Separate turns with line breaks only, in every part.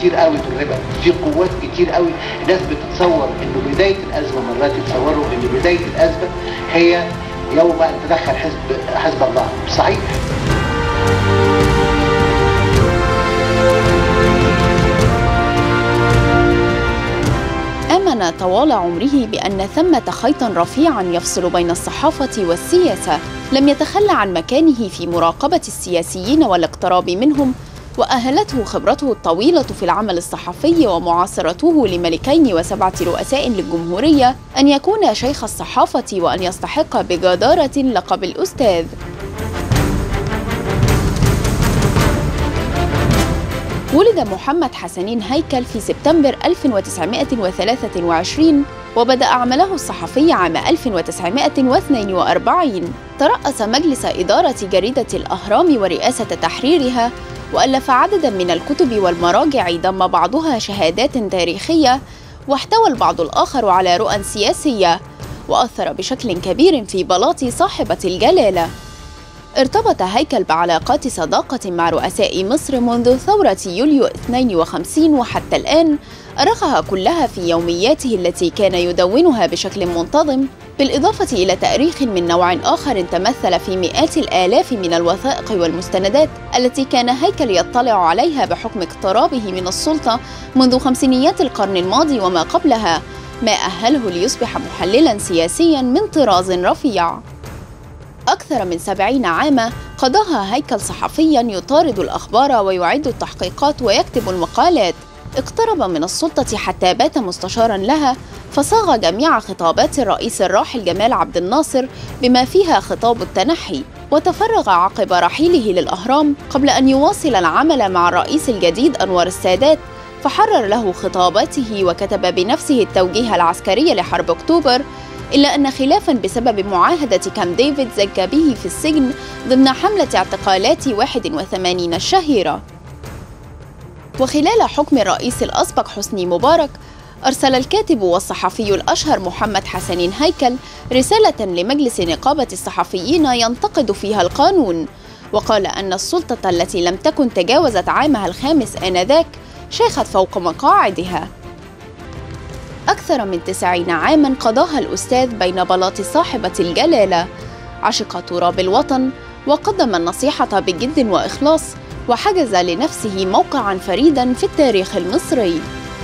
كتير قوي في الربا في قوات كتير قوي الناس بتتصور انه بدايه الازمه مرات يتصوروا ان بدايه الازمه هي يوم ان تدخل حزب حزب الله صحيح
آمن طوال عمره بأن ثمة خيطا رفيعا يفصل بين الصحافة والسياسة لم يتخلى عن مكانه في مراقبة السياسيين والاقتراب منهم وأهلته خبرته الطويلة في العمل الصحفي ومعاصرته لملكين وسبعة رؤساء للجمهورية أن يكون شيخ الصحافة وأن يستحق بجدارة لقب الأستاذ ولد محمد حسنين هيكل في سبتمبر 1923 وبدأ عمله الصحفي عام 1942 ترأس مجلس إدارة جريدة الأهرام ورئاسة تحريرها وألف عددا من الكتب والمراجع ضم بعضها شهادات تاريخية واحتوى البعض الآخر على رؤى سياسية وأثر بشكل كبير في بلاط صاحبة الجلالة ارتبط هيكل بعلاقات صداقة مع رؤساء مصر منذ ثورة يوليو 52 وحتى الآن أرخها كلها في يومياته التي كان يدونها بشكل منتظم بالإضافة إلى تأريخ من نوع آخر تمثل في مئات الآلاف من الوثائق والمستندات التي كان هيكل يطلع عليها بحكم اقترابه من السلطة منذ خمسينيات القرن الماضي وما قبلها ما أهله ليصبح محللا سياسيا من طراز رفيع أكثر من سبعين عاما قضاها هيكل صحفيا يطارد الأخبار ويعد التحقيقات ويكتب المقالات اقترب من السلطة حتى بات مستشارا لها فصاغ جميع خطابات الرئيس الراحل جمال عبد الناصر بما فيها خطاب التنحي وتفرغ عقب رحيله للأهرام قبل أن يواصل العمل مع الرئيس الجديد أنور السادات فحرر له خطاباته وكتب بنفسه التوجيه العسكري لحرب أكتوبر إلا أن خلافا بسبب معاهدة كام ديفيد زج به في السجن ضمن حملة اعتقالات 81 الشهيرة وخلال حكم الرئيس الأسبق حسني مبارك أرسل الكاتب والصحفي الأشهر محمد حسنين هيكل رسالة لمجلس نقابة الصحفيين ينتقد فيها القانون وقال أن السلطة التي لم تكن تجاوزت عامها الخامس آنذاك شاخت فوق مقاعدها أكثر من تسعين عاما قضاها الأستاذ بين بلاط صاحبة الجلالة عشق تراب الوطن وقدم النصيحة بجد وإخلاص وحجز لنفسه موقعا فريدا في التاريخ المصري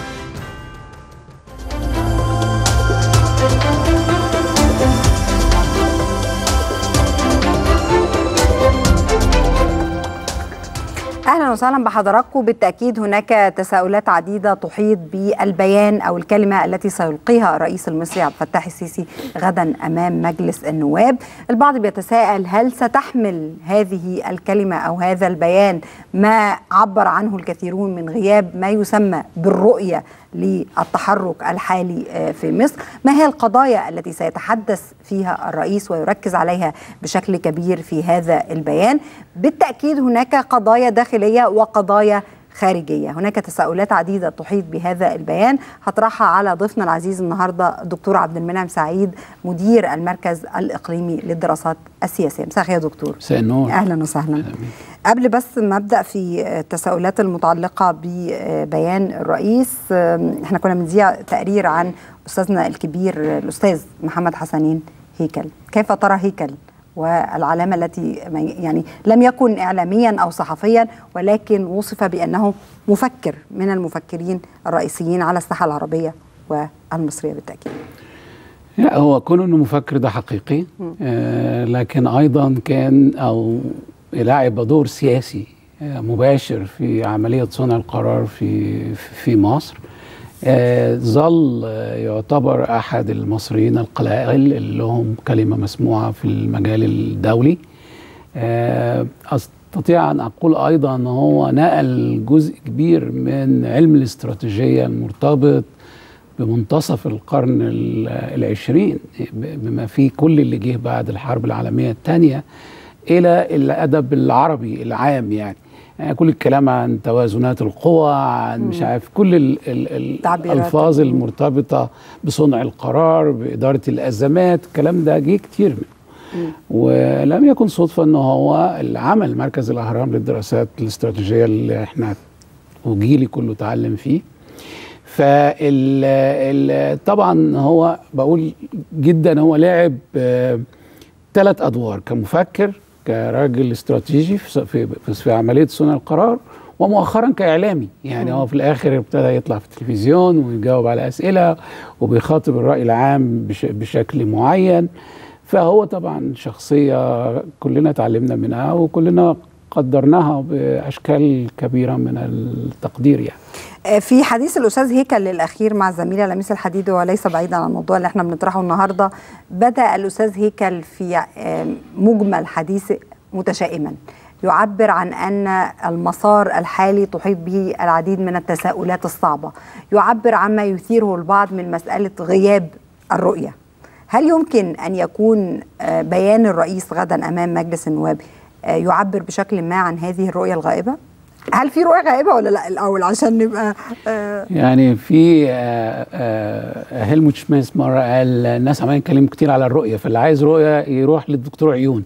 اهلا وسهلا بحضراتكم بالتاكيد هناك تساؤلات عديده تحيط بالبيان او الكلمه التي سيلقيها الرئيس المصري عبد الفتاح السيسي غدا امام مجلس النواب البعض بيتساءل هل ستحمل هذه الكلمه او هذا البيان ما عبر عنه الكثيرون من غياب ما يسمى بالرؤيه للتحرك الحالي في مصر ما هي القضايا التي سيتحدث فيها الرئيس ويركز عليها بشكل كبير في هذا البيان بالتأكيد هناك قضايا داخلية وقضايا خارجية هناك تساؤلات عديدة تحيط بهذا البيان هطرحها على ضيفنا العزيز النهاردة الدكتور عبد المنعم سعيد مدير المركز الإقليمي للدراسات السياسية مساء الخير يا دكتور
مساء النور
أهلا وسهلا قبل بس ما ابدا في التساؤلات المتعلقه ببيان الرئيس احنا كنا بنذيع تقرير عن استاذنا الكبير الاستاذ محمد حسنين هيكل كيف ترى هيكل والعلامه التي يعني لم يكن اعلاميا او صحفيا ولكن وصف بانه مفكر من المفكرين الرئيسيين على الساحه العربيه والمصريه بالتاكيد
لا هو كونه انه مفكر ده حقيقي آه لكن ايضا كان او لعب دور سياسي مباشر في عملية صنع القرار في في مصر ظل يعتبر أحد المصريين القلائل اللي لهم كلمة مسموعة في المجال الدولي أستطيع أن أقول أيضا أن هو نقل جزء كبير من علم الاستراتيجية المرتبط بمنتصف القرن العشرين بما فيه كل اللي جه بعد الحرب العالمية الثانية الى الادب العربي العام يعني. يعني كل الكلام عن توازنات القوى عن مش عارف كل ال ال الالفاظ المرتبطه بصنع القرار باداره الازمات الكلام ده جه كتير منه ولم يكن صدفه ان هو العمل مركز الاهرام للدراسات الاستراتيجيه اللي احنا وجيلي كله اتعلم فيه فال ال- طبعا هو بقول جدا هو لعب ثلاث ادوار كمفكر كراجل استراتيجي في في, في, في عمليه صنع القرار ومؤخرا كاعلامي يعني هو في الاخر ابتدى يطلع في التلفزيون ويجاوب على اسئله وبيخاطب الراي العام بش بشكل معين فهو طبعا شخصيه كلنا اتعلمنا منها وكلنا قدرناها باشكال كبيره من التقدير يعني
آه، في حديث الاستاذ هيكل الاخير مع الزميله لميس الحديد وليس بعيدا عن الموضوع اللي احنا بنطرحه النهارده بدا الاستاذ هيكل في آه، مجمل حديث متشائما يعبر عن ان المسار الحالي تحيط به العديد من التساؤلات الصعبه يعبر عما يثيره البعض من مساله غياب الرؤيه هل يمكن ان يكون آه، بيان الرئيس غدا امام مجلس النواب آه، يعبر بشكل ما عن هذه الرؤيه الغائبه هل في رؤيه غائبه ولا لا الاول عشان نبقى آه
يعني في آه، آه، هيلموت شميس مره قال الناس عمالين يتكلموا كتير على الرؤيه فاللي عايز رؤيه يروح للدكتور عيون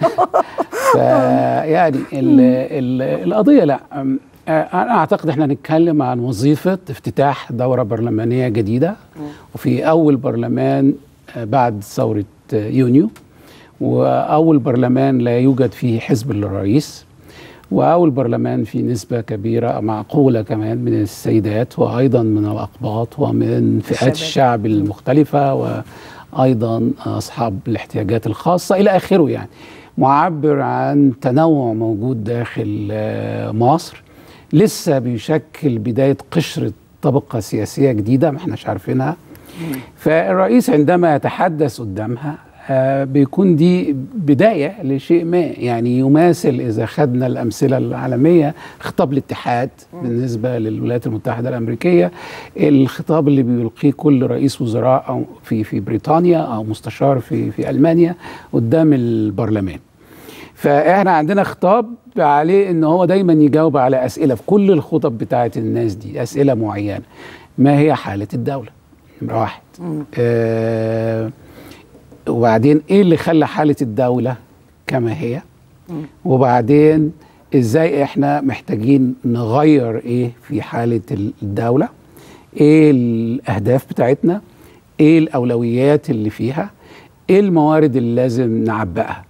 فيعني ال ال القضيه لا أم، آه، انا اعتقد احنا هنتكلم عن وظيفه افتتاح دوره برلمانيه جديده وفي اول برلمان آه، بعد ثوره آه، يونيو واول برلمان لا يوجد فيه حزب للرئيس واول برلمان في نسبه كبيره معقوله كمان من السيدات وايضا من الاقباط ومن فئات الشعب المختلفه وايضا اصحاب الاحتياجات الخاصه الى اخره يعني معبر عن تنوع موجود داخل آه، مصر لسه بيشكل بدايه قشره طبقه سياسيه جديده ما احناش عارفينها فالرئيس عندما يتحدث قدامها آه، بيكون دي بداية لشيء ما يعني يماثل إذا خدنا الأمثلة العالمية خطاب الاتحاد بالنسبة للولايات المتحدة الأمريكية الخطاب اللي بيلقيه كل رئيس وزراء أو في في بريطانيا أو مستشار في في ألمانيا قدام البرلمان فاحنا عندنا خطاب عليه ان هو دايما يجاوب على اسئله في كل الخطب بتاعت الناس دي اسئله معينه ما هي حاله الدوله نمره واحد آه وبعدين ايه اللي خلى حاله الدوله كما هي وبعدين ازاي احنا محتاجين نغير ايه في حاله الدوله ايه الاهداف بتاعتنا ايه الاولويات اللي فيها ايه الموارد اللي لازم نعبئها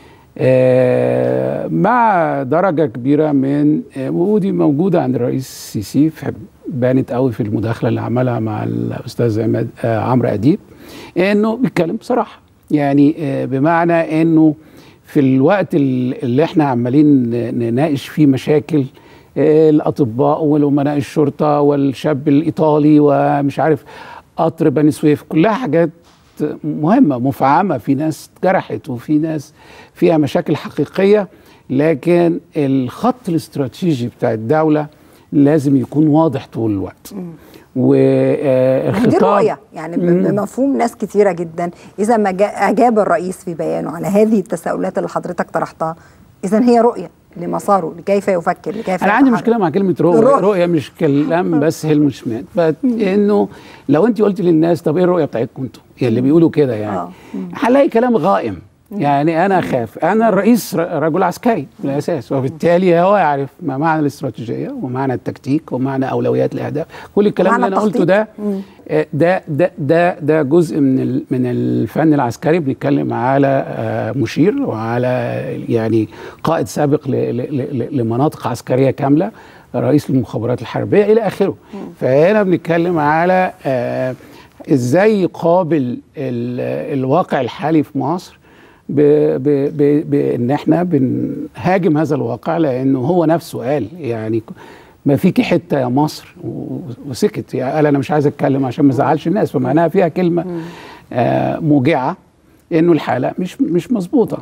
آه مع درجة كبيرة من آه ودي موجودة عند الرئيس السيسي في- بانت قوي في المداخلة اللي عملها مع الأستاذ عماد آه عمرو أديب إنه بيتكلم بصراحة يعني آه بمعنى إنه في الوقت ال- اللي إحنا عمالين ن- نناقش فيه مشاكل آه الأطباء والأمناء الشرطة والشاب الإيطالي ومش عارف قطر بني سويف كلها حاجات مهمة مفعمة في ناس اتجرحت وفي ناس فيها مشاكل حقيقية لكن الخط الاستراتيجي بتاع الدولة لازم يكون واضح طول الوقت
دي
والخطاب
رؤية يعني ب- بمفهوم ناس كتيرة جدا إذا ما جا- أجاب الرئيس في بيانه على هذه التساؤلات اللي حضرتك طرحتها إذا هي رؤية لمساره لكيف يفكر لكيف
انا عندي
يتحرك.
مشكله مع كلمه رؤيه
الرؤية.
رؤيه مش كلام بس هيلموت شميت بس انه لو انت قلت للناس طب ايه الرؤيه بتاعتكم انتوا يعني اللي بيقولوا كده يعني
آه.
هلاقي كلام غائم يعني انا اخاف انا الرئيس ر- رجل عسكري من الاساس وبالتالي هو يعرف ما معنى الاستراتيجيه ومعنى التكتيك ومعنى اولويات الاهداف كل الكلام
معنى
اللي انا قلته
التخطيط.
ده آه، ده ده ده ده جزء من ال- من الفن العسكري بنتكلم على آه، مشير وعلى يعني قائد سابق ل- ل- ل- لمناطق عسكريه كامله رئيس المخابرات الحربيه الى اخره فهنا بنتكلم على آه، ازاي يقابل ال- الواقع الحالي في مصر ب- ب- ب- بان احنا بنهاجم هذا الواقع لانه هو نفسه قال يعني ما فيكي حته يا مصر و- وسكت يعني قال انا مش عايز اتكلم عشان ما ازعلش الناس فمعناها فيها كلمه آه موجعه انه الحاله مش مش مظبوطه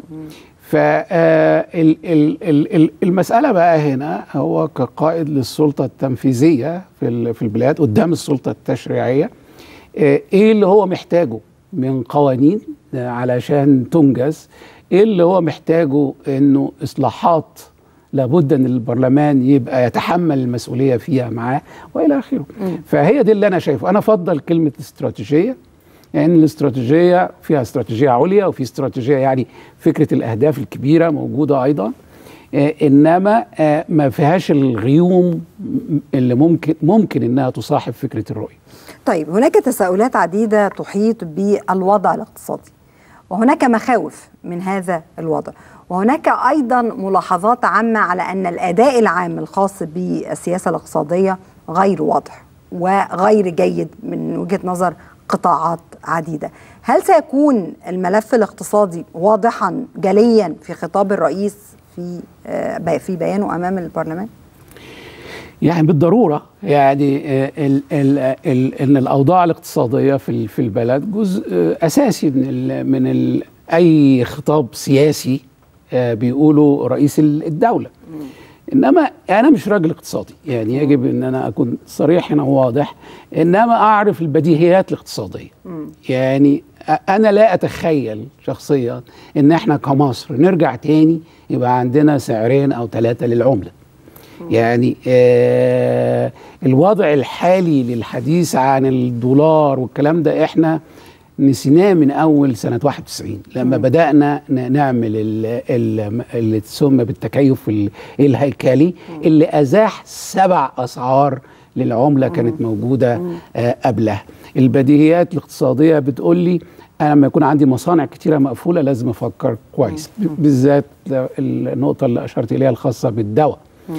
فالمسألة بقى هنا هو كقائد للسلطة التنفيذية في ال- في البلاد قدام السلطة التشريعية آه، ايه اللي هو محتاجه من قوانين آه، علشان تنجز ايه اللي هو محتاجه انه اصلاحات لابد ان البرلمان يبقى يتحمل المسؤوليه فيها معاه والى اخره فهي دي اللي انا شايفه انا افضل كلمه استراتيجيه لان يعني الاستراتيجيه فيها استراتيجيه عليا وفي استراتيجيه يعني فكره الاهداف الكبيره موجوده ايضا آه، انما آه، ما فيهاش الغيوم اللي ممكن ممكن انها تصاحب فكره الرؤيه
طيب هناك تساؤلات عديدة تحيط بالوضع الاقتصادي وهناك مخاوف من هذا الوضع وهناك أيضا ملاحظات عامة على أن الأداء العام الخاص بالسياسة الاقتصادية غير واضح وغير جيد من وجهة نظر قطاعات عديدة هل سيكون الملف الاقتصادي واضحا جليا في خطاب الرئيس في آه، في بيانه أمام البرلمان؟
يعني بالضروره يعني آه، ال ال ال ان الاوضاع الاقتصاديه في ال- في البلد جزء آه، اساسي من ال من ال اي خطاب سياسي آه، بيقوله رئيس ال- الدوله انما انا مش راجل اقتصادي يعني يجب ان انا اكون صريح هنا وواضح انما اعرف البديهيات الاقتصاديه يعني أ- انا لا اتخيل شخصيا ان احنا كمصر نرجع تاني يبقى عندنا سعرين او ثلاثه للعمله يعني آه الوضع الحالي للحديث عن الدولار والكلام ده احنا نسيناه من اول سنه 91 لما بدانا ن- نعمل ال- ال- اللي تسمى بالتكيف ال- الهيكلي اللي ازاح سبع اسعار للعمله كانت موجوده آه قبلها البديهيات الاقتصاديه بتقول لي انا لما يكون عندي مصانع كتيره مقفوله لازم افكر كويس بالذات النقطه اللي اشرت اليها الخاصه بالدواء آه،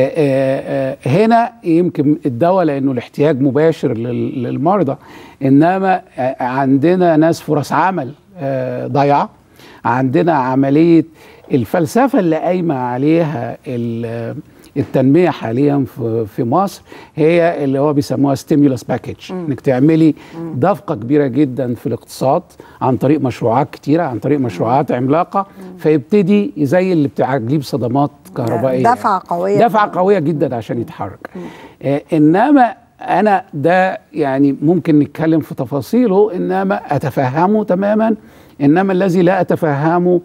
آه، آه، هنا يمكن الدواء لانه الاحتياج مباشر لل- للمرضى انما آه، عندنا ناس فرص عمل آه، ضايعه عندنا عمليه الفلسفه اللي قايمه عليها ال- التنميه حاليا في في مصر هي اللي هو بيسموها ستيمولس باكج انك تعملي دفقه كبيره جدا في الاقتصاد عن طريق مشروعات كتيره عن طريق مشروعات عملاقه فيبتدي زي اللي بتجيب صدمات كهربائيه
دفعة قوية.
دفعه قويه جدا عشان يتحرك آه انما انا ده يعني ممكن نتكلم في تفاصيله انما اتفهمه تماما انما الذي لا اتفهمه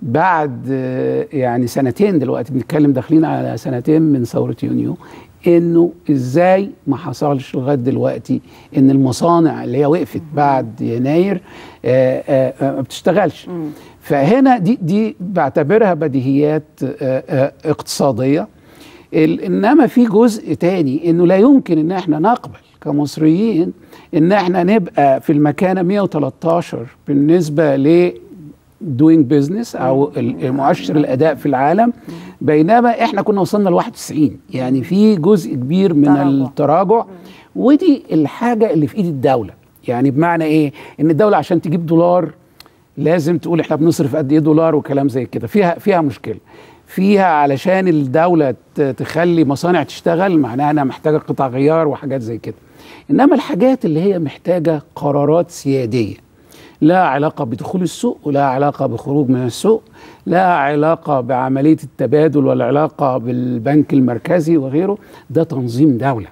بعد آه، يعني سنتين دلوقتي بنتكلم داخلين على سنتين من ثوره يونيو انه ازاي ما حصلش لغايه دلوقتي ان المصانع اللي هي وقفت بعد يناير آه، آه، آه، ما بتشتغلش فهنا دي دي بعتبرها بديهيات آه، آه، اقتصاديه ال- انما في جزء تاني انه لا يمكن ان احنا نقبل كمصريين ان احنا نبقى في المكانه 113 بالنسبه ل doing business او ال- مؤشر الاداء في العالم بينما احنا كنا وصلنا ل 91 يعني في جزء كبير من
تراجع.
التراجع ودي الحاجه اللي في ايد الدوله يعني بمعنى ايه ان الدوله عشان تجيب دولار لازم تقول احنا بنصرف قد ايه دولار وكلام زي كده فيها فيها مشكله فيها علشان الدوله ت- تخلي مصانع تشتغل معناها انها محتاجه قطع غيار وحاجات زي كده انما الحاجات اللي هي محتاجه قرارات سياديه لا علاقة بدخول السوق ولا علاقة بخروج من السوق لا علاقة بعملية التبادل ولا علاقة بالبنك المركزي وغيره ده تنظيم دولة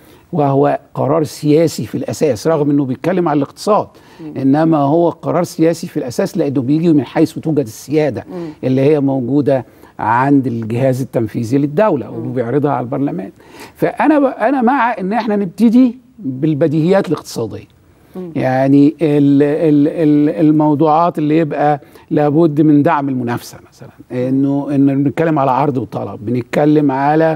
وهو قرار سياسي في الأساس رغم أنه بيتكلم على الاقتصاد إنما هو قرار سياسي في الأساس لأنه بيجي من حيث توجد السيادة اللي هي موجودة عند الجهاز التنفيذي للدولة وبيعرضها على البرلمان فأنا ب- أنا مع إن احنا نبتدي بالبديهيات الاقتصادية يعني ال ال ال الموضوعات اللي يبقى لابد من دعم المنافسه مثلا انه ان بنتكلم على عرض وطلب بنتكلم على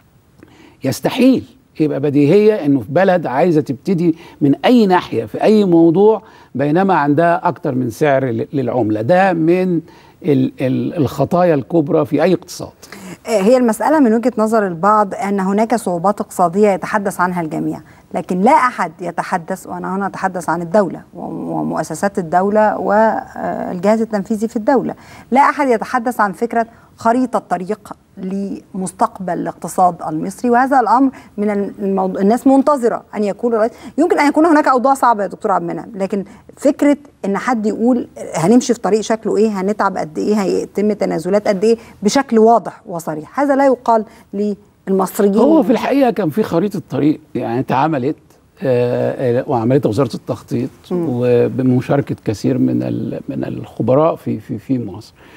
يستحيل يبقى بديهيه انه في بلد عايزه تبتدي من اي ناحيه في اي موضوع بينما عندها اكتر من سعر ل- للعمله ده من ال ال الخطايا الكبرى في اي اقتصاد
هي المسألة من وجهة نظر البعض أن هناك صعوبات اقتصادية يتحدث عنها الجميع لكن لا أحد يتحدث وأنا هنا أتحدث عن الدولة ومؤسسات الدولة والجهاز التنفيذي في الدولة لا أحد يتحدث عن فكرة خريطة طريق لمستقبل الاقتصاد المصري وهذا الأمر من الموضوع الناس منتظرة أن يكون الرئيس يمكن أن يكون هناك أوضاع صعبة يا دكتور عبد المنعم لكن فكرة أن حد يقول هنمشي في طريق شكله إيه هنتعب قد إيه هيتم تنازلات قد إيه بشكل واضح وصريح هذا لا يقال للمصريين
هو في الحقيقه كان في خريطه طريق يعني اتعملت آه، آه، وعملتها وزاره التخطيط وبمشاركه كثير من ال- من الخبراء في في في مصر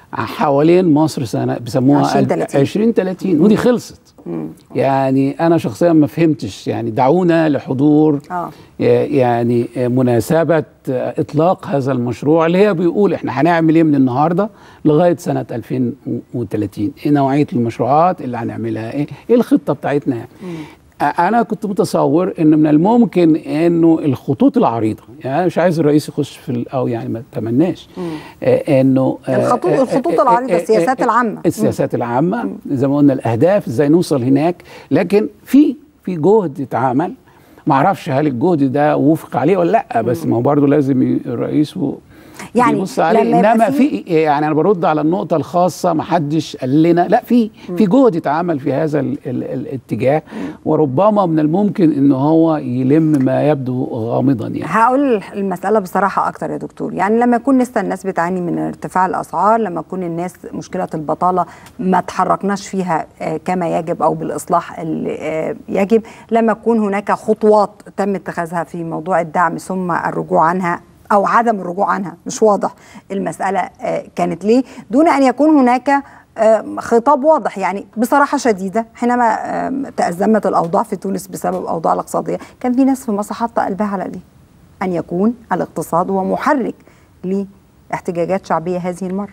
حوالين مصر سنه بيسموها
2030.
2030 ودي خلصت يعني انا شخصيا ما فهمتش يعني دعونا لحضور
آه.
يعني مناسبه اطلاق هذا المشروع اللي هي بيقول احنا هنعمل ايه من النهارده لغايه سنه 2030 ايه نوعيه المشروعات اللي هنعملها ايه ايه الخطه بتاعتنا يعني انا كنت متصور ان من الممكن انه الخطوط العريضه يعني انا مش عايز الرئيس يخش في ال- او يعني ما اتمناش آه، انه آه،
الخطوط-
آه،
الخطوط
آه،
العريضة،
آه، آه،
السياسات
آه،
العامة.
السياسات العامه زي ما قلنا الاهداف ازاي نوصل هناك لكن في في جهد اتعمل ما اعرفش هل الجهد ده وفق عليه ولا لا بس ما هو برضه لازم ي- الرئيس و
يعني
يبص عليه
لما يبقى
انما
في-
في يعني انا برد على النقطه الخاصه ما حدش قال لنا لا في في جهد اتعمل في هذا ال ال الاتجاه وربما من الممكن ان هو يلم ما يبدو غامضا يعني
هقول المسألة بصراحة أكتر يا دكتور يعني لما يكون لسه الناس بتعاني من ارتفاع الأسعار لما يكون الناس مشكلة البطالة ما تحركناش فيها آه، كما يجب أو بالإصلاح اللي آه، يجب لما يكون هناك خطوات تم اتخاذها في موضوع الدعم ثم الرجوع عنها أو عدم الرجوع عنها مش واضح المسألة آه، كانت ليه دون أن يكون هناك آه، خطاب واضح يعني بصراحة شديدة حينما آه، تأزمت الأوضاع في تونس بسبب أوضاع الاقتصادية كان في ناس في مصر حاطة قلبها على إيديه أن يكون الاقتصاد هو محرك لاحتجاجات شعبية هذه المرة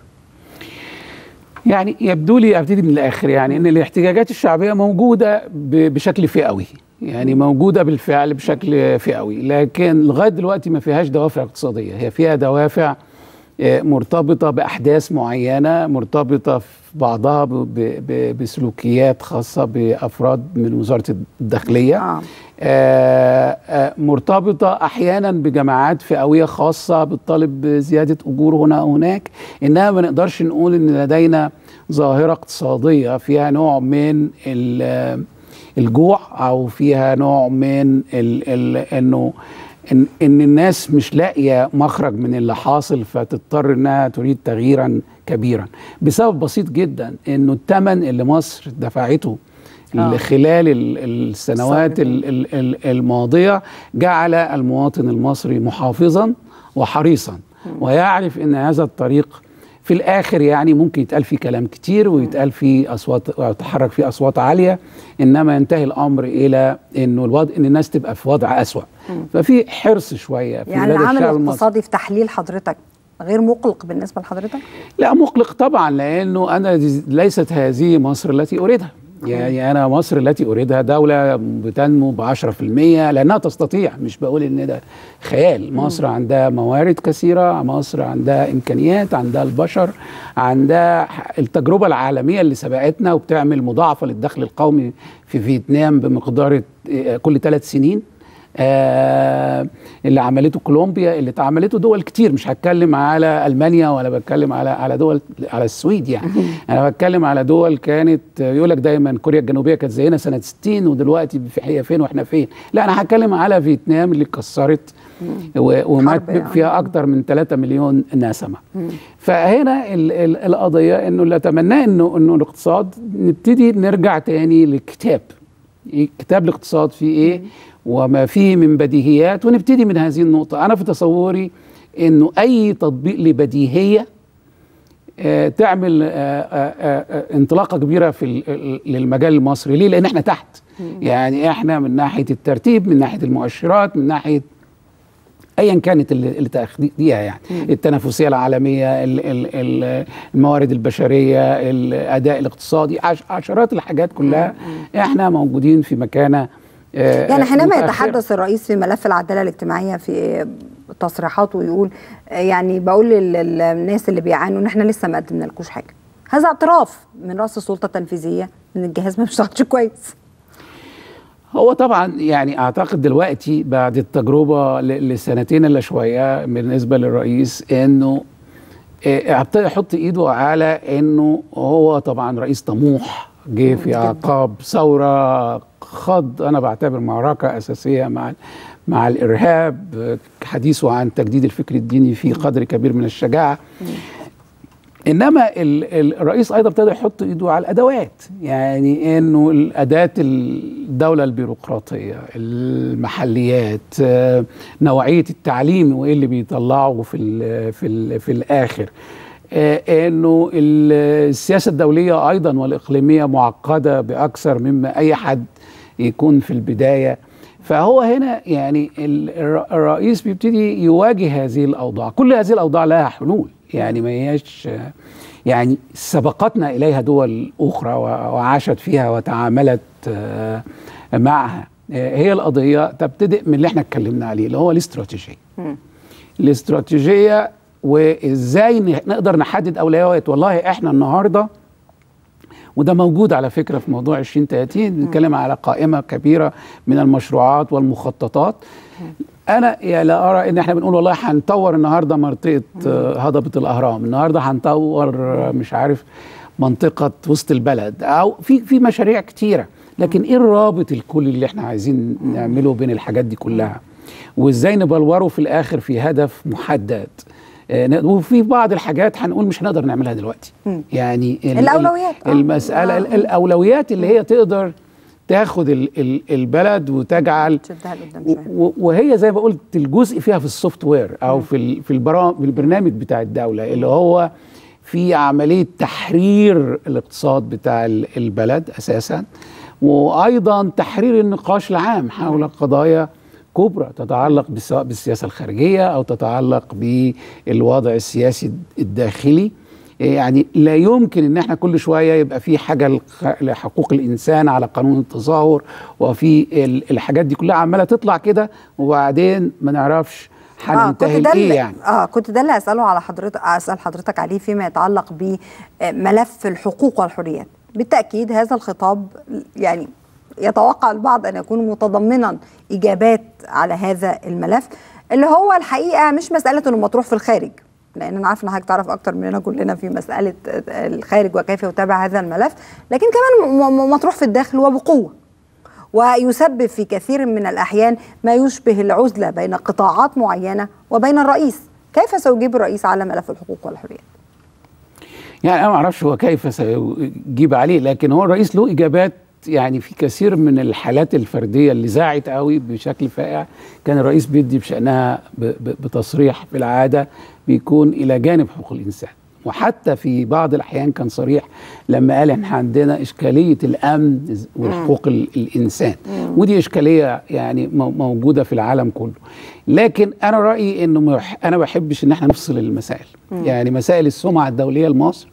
يعني يبدو لي ابتدي من الاخر يعني ان الاحتجاجات الشعبيه موجوده ب- بشكل فئوي يعني موجوده بالفعل بشكل فئوي لكن لغايه دلوقتي ما فيهاش دوافع اقتصاديه هي فيها دوافع آه، مرتبطه باحداث معينه مرتبطه في بعضها ب- ب- ب- بسلوكيات خاصه بافراد من وزاره الداخليه
آه.
آه، آه، مرتبطة أحيانا بجماعات فئوية خاصة بتطالب بزيادة أجور هنا أو هناك إنما ما نقدرش نقول إن لدينا ظاهرة اقتصادية فيها نوع من ال- الجوع أو فيها نوع من ال ال إنه إن, إن الناس مش لاقية مخرج من اللي حاصل فتضطر إنها تريد تغييرا كبيرا بسبب بسيط جدا إنه الثمن اللي مصر دفعته
آه.
خلال ال- السنوات
الصعب.
ال- ال- ال- الماضية جعل المواطن المصري محافظا وحريصا ويعرف ان هذا الطريق في الاخر يعني ممكن يتقال فيه كلام كتير ويتقال فيه اصوات ويتحرك فيه اصوات عاليه انما ينتهي الامر الى انه الوضع ان الناس تبقى في وضع اسوا ففي حرص شويه في
يعني
بلاد
العامل
الشعب المصري
الاقتصادي في تحليل حضرتك غير مقلق بالنسبة لحضرتك
لا مقلق طبعا لانه انا دي- ليست هذه مصر التي اريدها يعني انا مصر التي اريدها دوله بتنمو ب 10% لانها تستطيع مش بقول ان ده خيال مصر عندها موارد كثيره مصر عندها امكانيات عندها البشر عندها ح- التجربه العالميه اللي سبقتنا وبتعمل مضاعفه للدخل القومي في فيتنام بمقدار آه، كل ثلاث سنين آه اللي عملته كولومبيا اللي اتعملته دول كتير مش هتكلم على المانيا ولا بتكلم على على دول على السويد يعني انا بتكلم على دول كانت يقول لك دايما كوريا الجنوبيه كانت زينا سنه 60 ودلوقتي في هي فين واحنا فين لا انا هتكلم على فيتنام اللي اتكسرت و- ومات
حرب يعني.
فيها اكتر من 3 مليون نسمه فهنا ال ال القضيه انه اللي اتمناه انه انه الاقتصاد نبتدي نرجع تاني للكتاب كتاب الاقتصاد فيه ايه وما فيه من بديهيات ونبتدي من هذه النقطة أنا في تصوري أنه أي تطبيق لبديهية آه، تعمل آه، آه، آه، انطلاقة كبيرة في ال- ال- للمجال المصري ليه؟ لأن احنا تحت يعني احنا من ناحية الترتيب من ناحية المؤشرات من ناحية ايا كانت اللي اللي تاخديها يعني التنافسيه العالميه ال- ال- ال- الموارد البشريه الاداء الاقتصادي عش- عشرات الحاجات كلها احنا موجودين في مكانه آه،
يعني حينما
متأخرة.
يتحدث الرئيس في ملف العدالة الاجتماعية في تصريحاته ويقول آه، يعني بقول لل- للناس اللي بيعانوا ان احنا لسه ما قدمنالكوش حاجة هذا اعتراف من رأس السلطة التنفيذية ان الجهاز ما بيشتغلش كويس
هو طبعا يعني اعتقد دلوقتي بعد التجربه ل- لسنتين الا شويه بالنسبه للرئيس انه آه، ابتدى يحط ايده على انه هو طبعا رئيس طموح جه في
جداً.
اعقاب ثوره خض انا بعتبر معركه اساسيه مع مع الارهاب آه، حديثه عن تجديد الفكر الديني في قدر كبير من الشجاعه انما ال- ال- الرئيس ايضا ابتدى يحط ايده على الادوات يعني انه الاداه الدوله البيروقراطيه المحليات آه، نوعيه التعليم وايه اللي بيطلعه في ال في ال في الاخر آه، انه ال- السياسه الدوليه ايضا والاقليميه معقده باكثر مما اي حد يكون في البدايه فهو هنا يعني ال- الر- الرئيس بيبتدي يواجه هذه الاوضاع كل هذه الاوضاع لها حلول يعني ما هياش آه، يعني سبقتنا اليها دول اخرى و- وعاشت فيها وتعاملت آه، معها آه، هي القضيه تبتدئ من اللي احنا اتكلمنا عليه اللي هو الاستراتيجيه الاستراتيجيه وازاي ن- نقدر نحدد اولويات والله احنا النهارده وده موجود على فكره في موضوع 2030 بنتكلم على قائمه كبيره من المشروعات والمخططات انا يا لا ارى ان احنا بنقول والله هنطور النهارده منطقه آه، هضبه الاهرام النهارده هنطور آه، مش عارف منطقه وسط البلد او في في مشاريع كتيره لكن ايه الرابط الكلي اللي احنا عايزين نعمله بين الحاجات دي كلها وازاي نبلوره في الاخر في هدف محدد آه، ن- وفي بعض الحاجات هنقول مش هنقدر نعملها دلوقتي يعني ال- ال-
الأولويات، آه.
المساله
آه.
ال- الاولويات اللي هي تقدر تاخد ال- ال- البلد وتجعل
تشدها لقدام
و-
شويه
و- وهي زي ما قلت الجزء فيها في السوفت وير او في ال- في البرا- في البرنامج بتاع الدوله اللي هو في عمليه تحرير الاقتصاد بتاع ال- البلد اساسا وايضا تحرير النقاش العام حول قضايا كبرى تتعلق بس- سواء بالسياسه الخارجيه او تتعلق بالوضع السياسي الداخلي يعني لا يمكن ان احنا كل شويه يبقى في حاجه لخ- لحقوق الانسان على قانون التظاهر وفي ال- الحاجات دي كلها عماله تطلع كده وبعدين ما نعرفش هننتهي
ده
لايه
اللي-
يعني
اه كنت ده اللي اساله على حضرتك اسال حضرتك عليه فيما يتعلق بملف الحقوق والحريات بالتاكيد هذا الخطاب يعني يتوقع البعض ان يكون متضمنا اجابات على هذا الملف اللي هو الحقيقه مش مساله انه مطروح في الخارج لان انا عارفه ان حضرتك تعرف اكتر مننا كلنا في مساله الخارج وكيف يتابع هذا الملف لكن كمان م- م- مطروح في الداخل وبقوه ويسبب في كثير من الأحيان ما يشبه العزلة بين قطاعات معينة وبين الرئيس كيف سيجيب الرئيس على ملف الحقوق والحريات؟
يعني انا ما اعرفش هو كيف سيجيب عليه لكن هو الرئيس له اجابات يعني في كثير من الحالات الفرديه اللي زاعت قوي بشكل فائع كان الرئيس بيدي بشانها ب- ب- بتصريح في العاده بيكون الى جانب حقوق الانسان وحتى في بعض الاحيان كان صريح لما قال احنا عندنا اشكاليه الامن وحقوق ال- الانسان ودي اشكاليه يعني مو- موجوده في العالم كله لكن انا رايي انه مح- انا ما بحبش ان احنا نفصل المسائل يعني مسائل السمعه الدوليه لمصر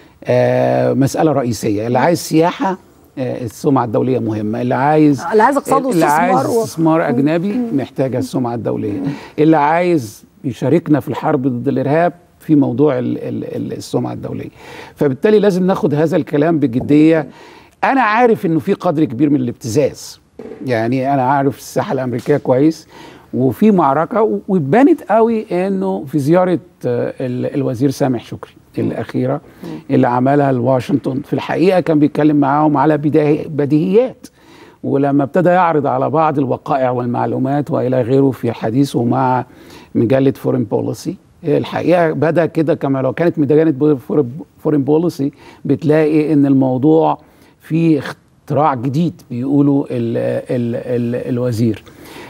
آه مساله رئيسيه اللي عايز سياحه آه السمعه الدوليه مهمه اللي عايز
اللي عايز اقتصاد
اللي عايز
واستثمار و-
استثمار اجنبي محتاجه السمعه الدوليه اللي عايز يشاركنا في الحرب ضد الارهاب في موضوع ال- ال- ال- السمعه الدوليه فبالتالي لازم ناخد هذا الكلام بجديه انا عارف انه في قدر كبير من الابتزاز يعني انا عارف الساحه الامريكيه كويس وفي معركه و- وبانت قوي انه في زياره آه، ال- الوزير سامح شكري الاخيره اللي عملها لواشنطن في الحقيقه كان بيتكلم معاهم على بداية- بديهيات ولما ابتدى يعرض على بعض الوقائع والمعلومات والى غيره في حديثه مع مجله فورين بوليسي الحقيقه بدا كده كما لو كانت مجله فورين بوليسي بتلاقي ان الموضوع فيه اختراع جديد بيقولوا ال ال ال الوزير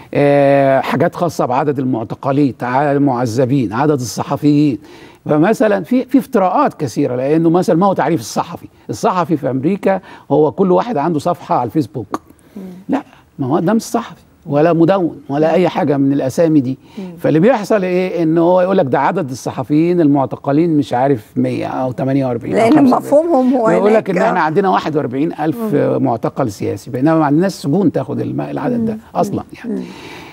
آه، حاجات خاصه بعدد المعتقلين عدد المعذبين عدد الصحفيين فمثلا في في افتراءات كثيره لانه مثلا ما هو تعريف الصحفي الصحفي في امريكا هو كل واحد عنده صفحه على الفيسبوك لا ما هو ده مش صحفي ولا مدون ولا اي حاجه من الاسامي دي فاللي بيحصل ايه ان هو يقول لك ده عدد الصحفيين المعتقلين مش عارف 100 او 48 أو
لأن
45.
مفهومهم هو
يقول لك ان
هناك-
احنا عندنا 41 الف معتقل سياسي بينما ما عندناش سجون تاخد الم- العدد ده اصلا يعني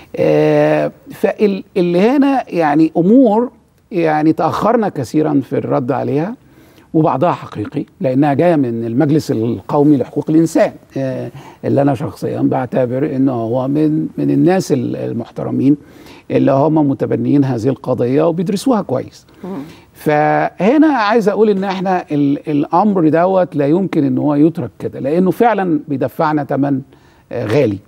آه فاللي هنا يعني امور يعني تاخرنا كثيرا في الرد عليها وبعضها حقيقي لانها جايه من المجلس القومي لحقوق الانسان آه، اللي انا شخصيا بعتبر انه هو من من الناس ال- المحترمين اللي هم متبنيين هذه القضيه وبيدرسوها كويس فهنا عايز اقول ان احنا ال- الامر دوت لا يمكن ان هو يترك كده لانه فعلا بيدفعنا ثمن آه، غالي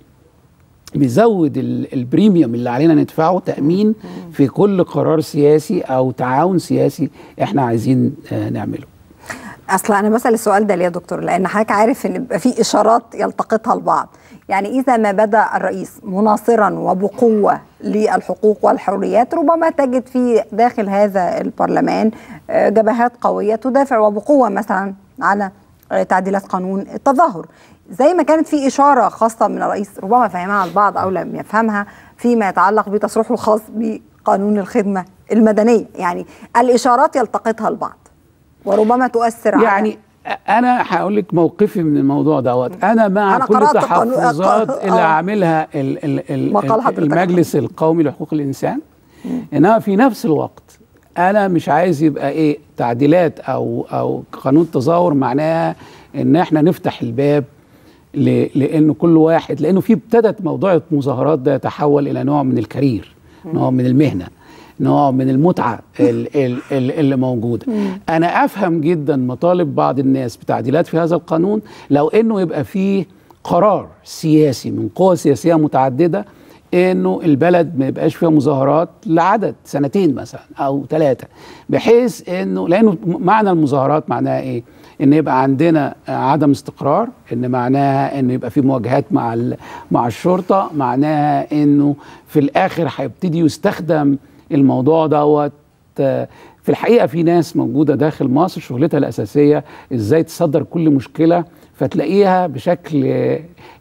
بيزود ال- البريميوم اللي علينا ندفعه تامين في كل قرار سياسي او تعاون سياسي احنا عايزين آه، نعمله
اصل انا بسال السؤال ده ليه يا دكتور لان حضرتك عارف ان بيبقى في اشارات يلتقطها البعض يعني اذا ما بدا الرئيس مناصرا وبقوه للحقوق والحريات ربما تجد في داخل هذا البرلمان آه، جبهات قويه تدافع وبقوه مثلا على آه، تعديلات قانون التظاهر زي ما كانت في اشاره خاصه من الرئيس ربما فهمها البعض او لم يفهمها فيما يتعلق بتصريحه الخاص بقانون الخدمه المدنيه يعني الاشارات يلتقطها البعض وربما تؤثر على
يعني انا هقول لك موقفي من الموضوع دوت انا مع
أنا
كل
قرأت قانون-
التحفظات
آه.
اللي عاملها ال ال ال
مقال حضرتك.
المجلس القومي لحقوق الانسان انما في نفس الوقت انا مش عايز يبقى ايه تعديلات او او قانون تظاهر معناها ان احنا نفتح الباب ل- لانه كل واحد لانه في ابتدت موضوع المظاهرات ده يتحول الى نوع من الكارير نوع من المهنه نوع من المتعه ال- ال- ال- اللي موجوده انا افهم جدا مطالب بعض الناس بتعديلات في هذا القانون لو انه يبقى فيه قرار سياسي من قوى سياسيه متعدده انه البلد ما يبقاش فيها مظاهرات لعدد سنتين مثلا او ثلاثه بحيث انه لانه معنى المظاهرات معناها ايه؟ ان يبقى عندنا عدم استقرار ان معناها انه يبقى في مواجهات مع ال- مع الشرطه معناها انه في الاخر هيبتدي يستخدم الموضوع دوت آه، في الحقيقه في ناس موجوده داخل مصر شغلتها الاساسيه ازاي تصدر كل مشكله فتلاقيها بشكل آه،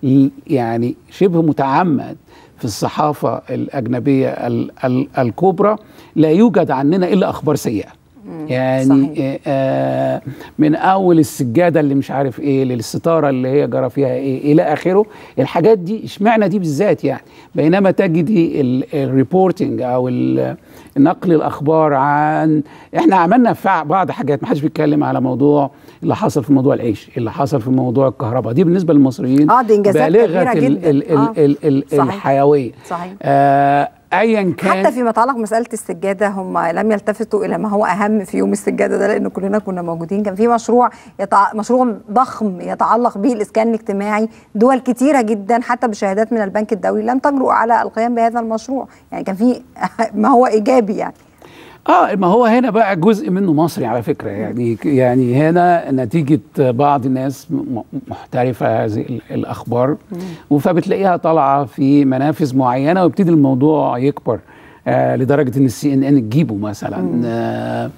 يعني شبه متعمد في الصحافه الاجنبيه ال- ال- الكبرى لا يوجد عننا الا اخبار سيئه يعني
صحيح.
آه من اول السجاده اللي مش عارف ايه للستاره اللي هي جرى فيها ايه الى اخره الحاجات دي اشمعنى دي بالذات يعني بينما تجدي الريبورتنج او ال- نقل الاخبار عن احنا عملنا فع- بعض حاجات ما حدش بيتكلم على موضوع اللي حصل في موضوع العيش اللي حصل في موضوع الكهرباء دي بالنسبه للمصريين
آه، دي إنجازات
بالغه
كبيرة
ال-
جداً.
ال- ال-
آه.
ال- ال-
صحيح.
الحيويه
صحيح.
آه ايا كان
حتى فيما يتعلق بمساله السجاده هم لم يلتفتوا الى ما هو اهم في يوم السجاده ده لان كلنا كنا موجودين كان في مشروع يتع... مشروع ضخم يتعلق به الاسكان الاجتماعي دول كتيره جدا حتى بشهادات من البنك الدولي لم تجرؤ على القيام بهذا المشروع يعني كان في ما هو ايجابي يعني
اه ما هو هنا بقى جزء منه مصري على فكره يعني يعني هنا نتيجه بعض الناس م- محترفه هذه ال- الاخبار فبتلاقيها طالعه في منافذ معينه ويبتدي الموضوع يكبر آه لدرجه ان السي ان ان تجيبه مثلا آه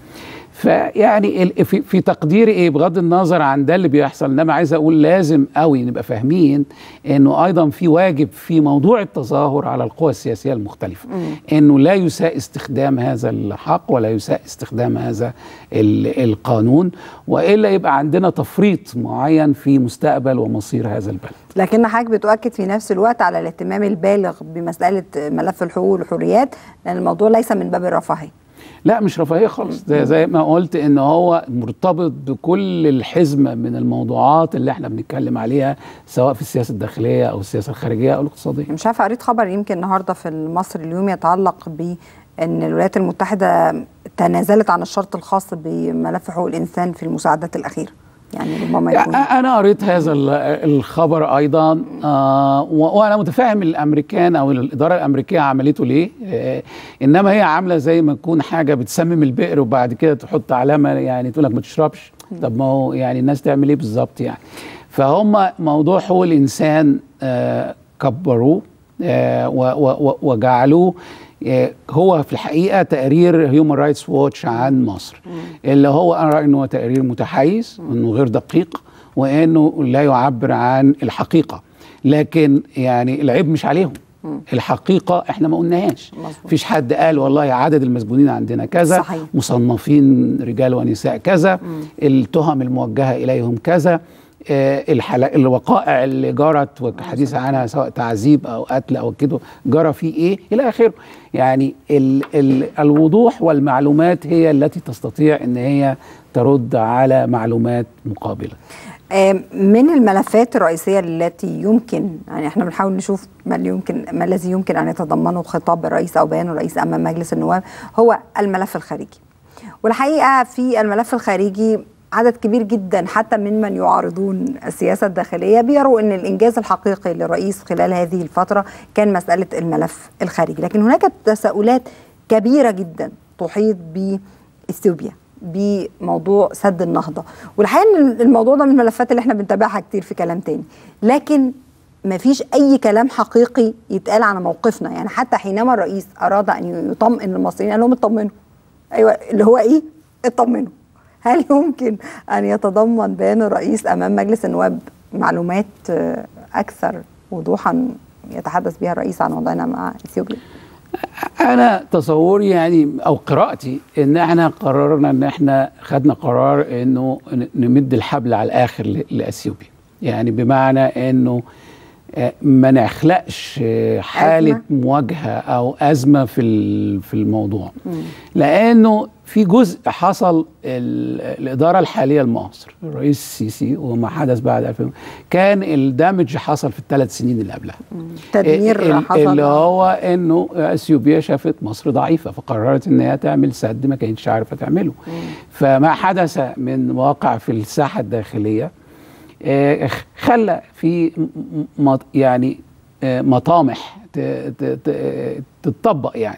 فيعني ال- في, في تقديري ايه بغض النظر عن ده اللي بيحصل انما عايز اقول لازم قوي نبقى فاهمين انه ايضا في واجب في موضوع التظاهر على القوى السياسيه المختلفه انه لا يساء استخدام هذا الحق ولا يساء استخدام هذا ال- القانون والا يبقى عندنا تفريط معين في مستقبل ومصير هذا البلد
لكن حضرتك بتؤكد في نفس الوقت على الاهتمام البالغ بمساله ملف الحقوق والحريات لان الموضوع ليس من باب الرفاهيه
لا مش رفاهيه خالص ده زي ما قلت ان هو مرتبط بكل الحزمه من الموضوعات اللي احنا بنتكلم عليها سواء في السياسه الداخليه او السياسه الخارجيه او الاقتصاديه
مش عارفه قريت خبر يمكن النهارده في المصري اليوم يتعلق ب ان الولايات المتحده تنازلت عن الشرط الخاص بملف حقوق الانسان في المساعدات الاخيره يعني ربما يكون
يعني انا قريت هذا ال- الخبر ايضا آه و- وانا متفاهم الامريكان او الاداره الامريكيه عملته ليه آه انما هي عامله زي ما تكون حاجه بتسمم البئر وبعد كده تحط علامه يعني تقول لك ما تشربش طب ما هو يعني الناس تعمل ايه بالظبط يعني فهم موضوع حقوق الانسان آه كبروه آه و- و- و- وجعلوه آه، هو في الحقيقه تقرير هيومن رايتس ووتش عن مصر اللي هو انا رايي انه هو تقرير متحيز وانه غير دقيق وانه لا يعبر عن الحقيقه لكن يعني العيب مش عليهم الحقيقه احنا ما قلناهاش
مظبوط.
مفيش حد قال والله عدد المسجونين عندنا كذا
صحيح.
مصنفين رجال ونساء كذا التهم الموجهه اليهم كذا آه، الحلا- الوقائع اللي جرت والحديث عنها سواء تعذيب او قتل او كده جرى فيه ايه الى اخره يعني ال ال الوضوح والمعلومات هي التي تستطيع ان هي ترد على معلومات مقابله
آم، من الملفات الرئيسية التي يمكن يعني احنا بنحاول نشوف ما اللي يمكن ما الذي يمكن ان يتضمنه خطاب الرئيس او بيان الرئيس امام مجلس النواب هو الملف الخارجي. والحقيقة في الملف الخارجي عدد كبير جدا حتى ممن يعارضون السياسة الداخلية بيروا ان الانجاز الحقيقي للرئيس خلال هذه الفترة كان مسألة الملف الخارجي، لكن هناك تساؤلات كبيرة جدا تحيط باثيوبيا بموضوع سد النهضه والحقيقه ان الموضوع ده من الملفات اللي احنا بنتابعها كتير في كلام تاني لكن ما فيش اي كلام حقيقي يتقال على موقفنا يعني حتى حينما الرئيس اراد ان يطمئن المصريين قال لهم اطمنوا ايوه اللي هو ايه اطمنوا هل يمكن ان يتضمن بيان الرئيس امام مجلس النواب معلومات آه، اكثر وضوحا يتحدث بها الرئيس عن وضعنا مع اثيوبيا
انا تصوري يعني او قراءتي ان احنا قررنا ان احنا خدنا قرار انه ن- نمد الحبل على الاخر ل- لاثيوبيا يعني بمعنى انه آه، ما نخلقش آه، حاله
أزمة.
مواجهه او ازمه في ال- في الموضوع لانه في جزء حصل ال- الاداره الحاليه لمصر الرئيس السيسي وما حدث بعد 2000 كان الدمج حصل في الثلاث سنين اللي قبلها
تدمير
ال-
حصل
اللي هو انه اثيوبيا شافت مصر ضعيفه فقررت ان هي تعمل سد ما كانتش عارفه تعمله فما حدث من واقع في الساحه الداخليه آه، خلى في م- م- يعني آه، مطامح ت- ت- ت- تتطبق يعني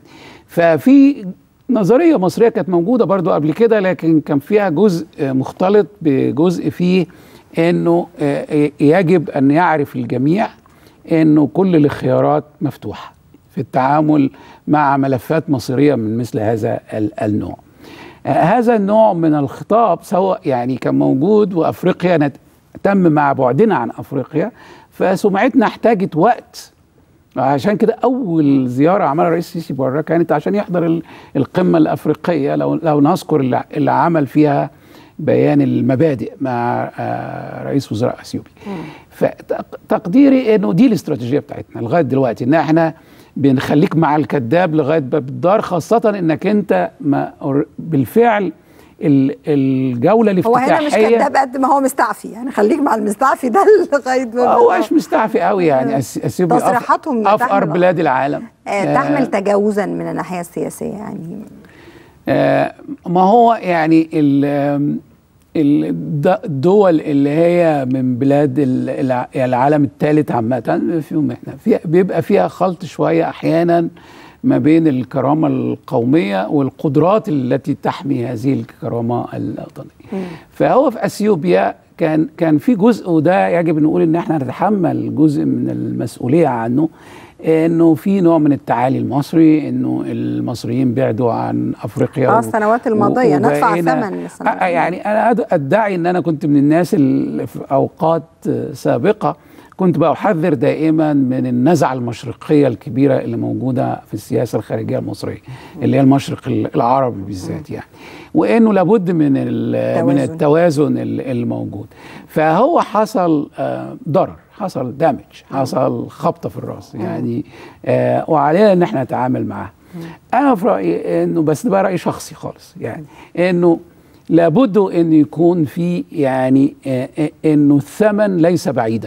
ففي نظريه مصريه كانت موجوده برضو قبل كده لكن كان فيها جزء آه، مختلط بجزء فيه انه آه، يجب ان يعرف الجميع انه كل الخيارات مفتوحه في التعامل مع ملفات مصيريه من مثل هذا ال- النوع. آه، هذا النوع من الخطاب سواء يعني كان موجود وافريقيا نت- تم مع بعدنا عن افريقيا فسمعتنا احتاجت وقت عشان كده اول زياره عملها الرئيس السيسي بره كانت عشان يحضر ال- القمه الافريقيه لو لو نذكر اللي اللي عمل فيها بيان المبادئ مع آه، رئيس وزراء اثيوبيا فتقديري انه دي الاستراتيجيه بتاعتنا لغايه دلوقتي ان احنا بنخليك مع الكذاب لغايه باب الدار خاصه انك انت ما بالفعل ال- الجوله
هو هنا مش
الافتتاحيه
كذاب قد ما هو مستعفي يعني خليك مع المستعفي ده لغايه ما
هو مش مستعفي قوي يعني أس- اثيوبيا أف-
تصريحاتهم
افقر
تحمل-
بلاد العالم
آه، تحمل تجاوزا من الناحيه السياسيه يعني
آه، ما هو يعني ال- ال- الد- الدول اللي هي من بلاد ال- الع- العالم الثالث عامة فيهم احنا فيها بيبقى فيها خلط شوية أحيانا ما بين الكرامة القومية والقدرات التي تحمي هذه الكرامة الوطنية فهو في أثيوبيا كان كان في جزء وده يجب نقول ان احنا نتحمل جزء من المسؤوليه عنه انه في نوع من التعالي المصري انه المصريين بعدوا عن افريقيا
اه
و-
السنوات الماضيه
و-
ندفع
وبقينا-
ثمن للسنوات
آه، يعني انا أد- ادعي ان انا كنت من الناس اللي في اوقات آه، سابقه كنت بحذر دائما من النزعه المشرقيه الكبيره اللي موجوده في السياسه الخارجيه المصريه اللي هي المشرق ال- العربي بالذات يعني وانه لابد من ال- من
توازن.
التوازن ال- الموجود فهو حصل آه، ضرر حصل دامج حصل خبطه في الراس يعني آه وعلينا ان احنا نتعامل معاها انا في رايي انه بس ده بقى راي شخصي خالص يعني انه لابد ان يكون في يعني آه آه، انه الثمن ليس بعيدا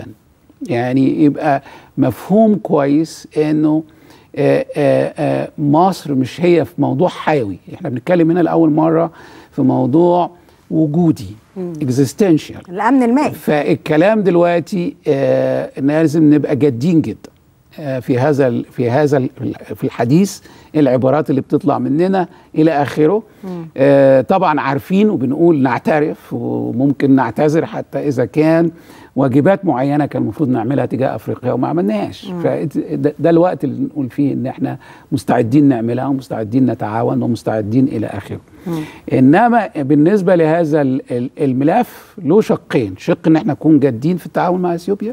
يعني يبقى مفهوم كويس انه آه، آه، آه، مصر مش هي في موضوع حيوي احنا بنتكلم هنا لاول مره في موضوع وجودي اكزيستنشال
الامن المائي
فالكلام دلوقتي آه ان لازم نبقى جادين جدا آه في هذا ال- في هذا ال- في الحديث العبارات اللي بتطلع مننا الى اخره آه طبعا عارفين وبنقول نعترف وممكن نعتذر حتى اذا كان واجبات معينه كان المفروض نعملها تجاه افريقيا وما عملناهاش فده ده الوقت اللي نقول فيه ان احنا مستعدين نعملها ومستعدين نتعاون ومستعدين الى اخره انما بالنسبه لهذا ال- ال- الملف له شقين شق ان احنا نكون جادين في التعاون مع اثيوبيا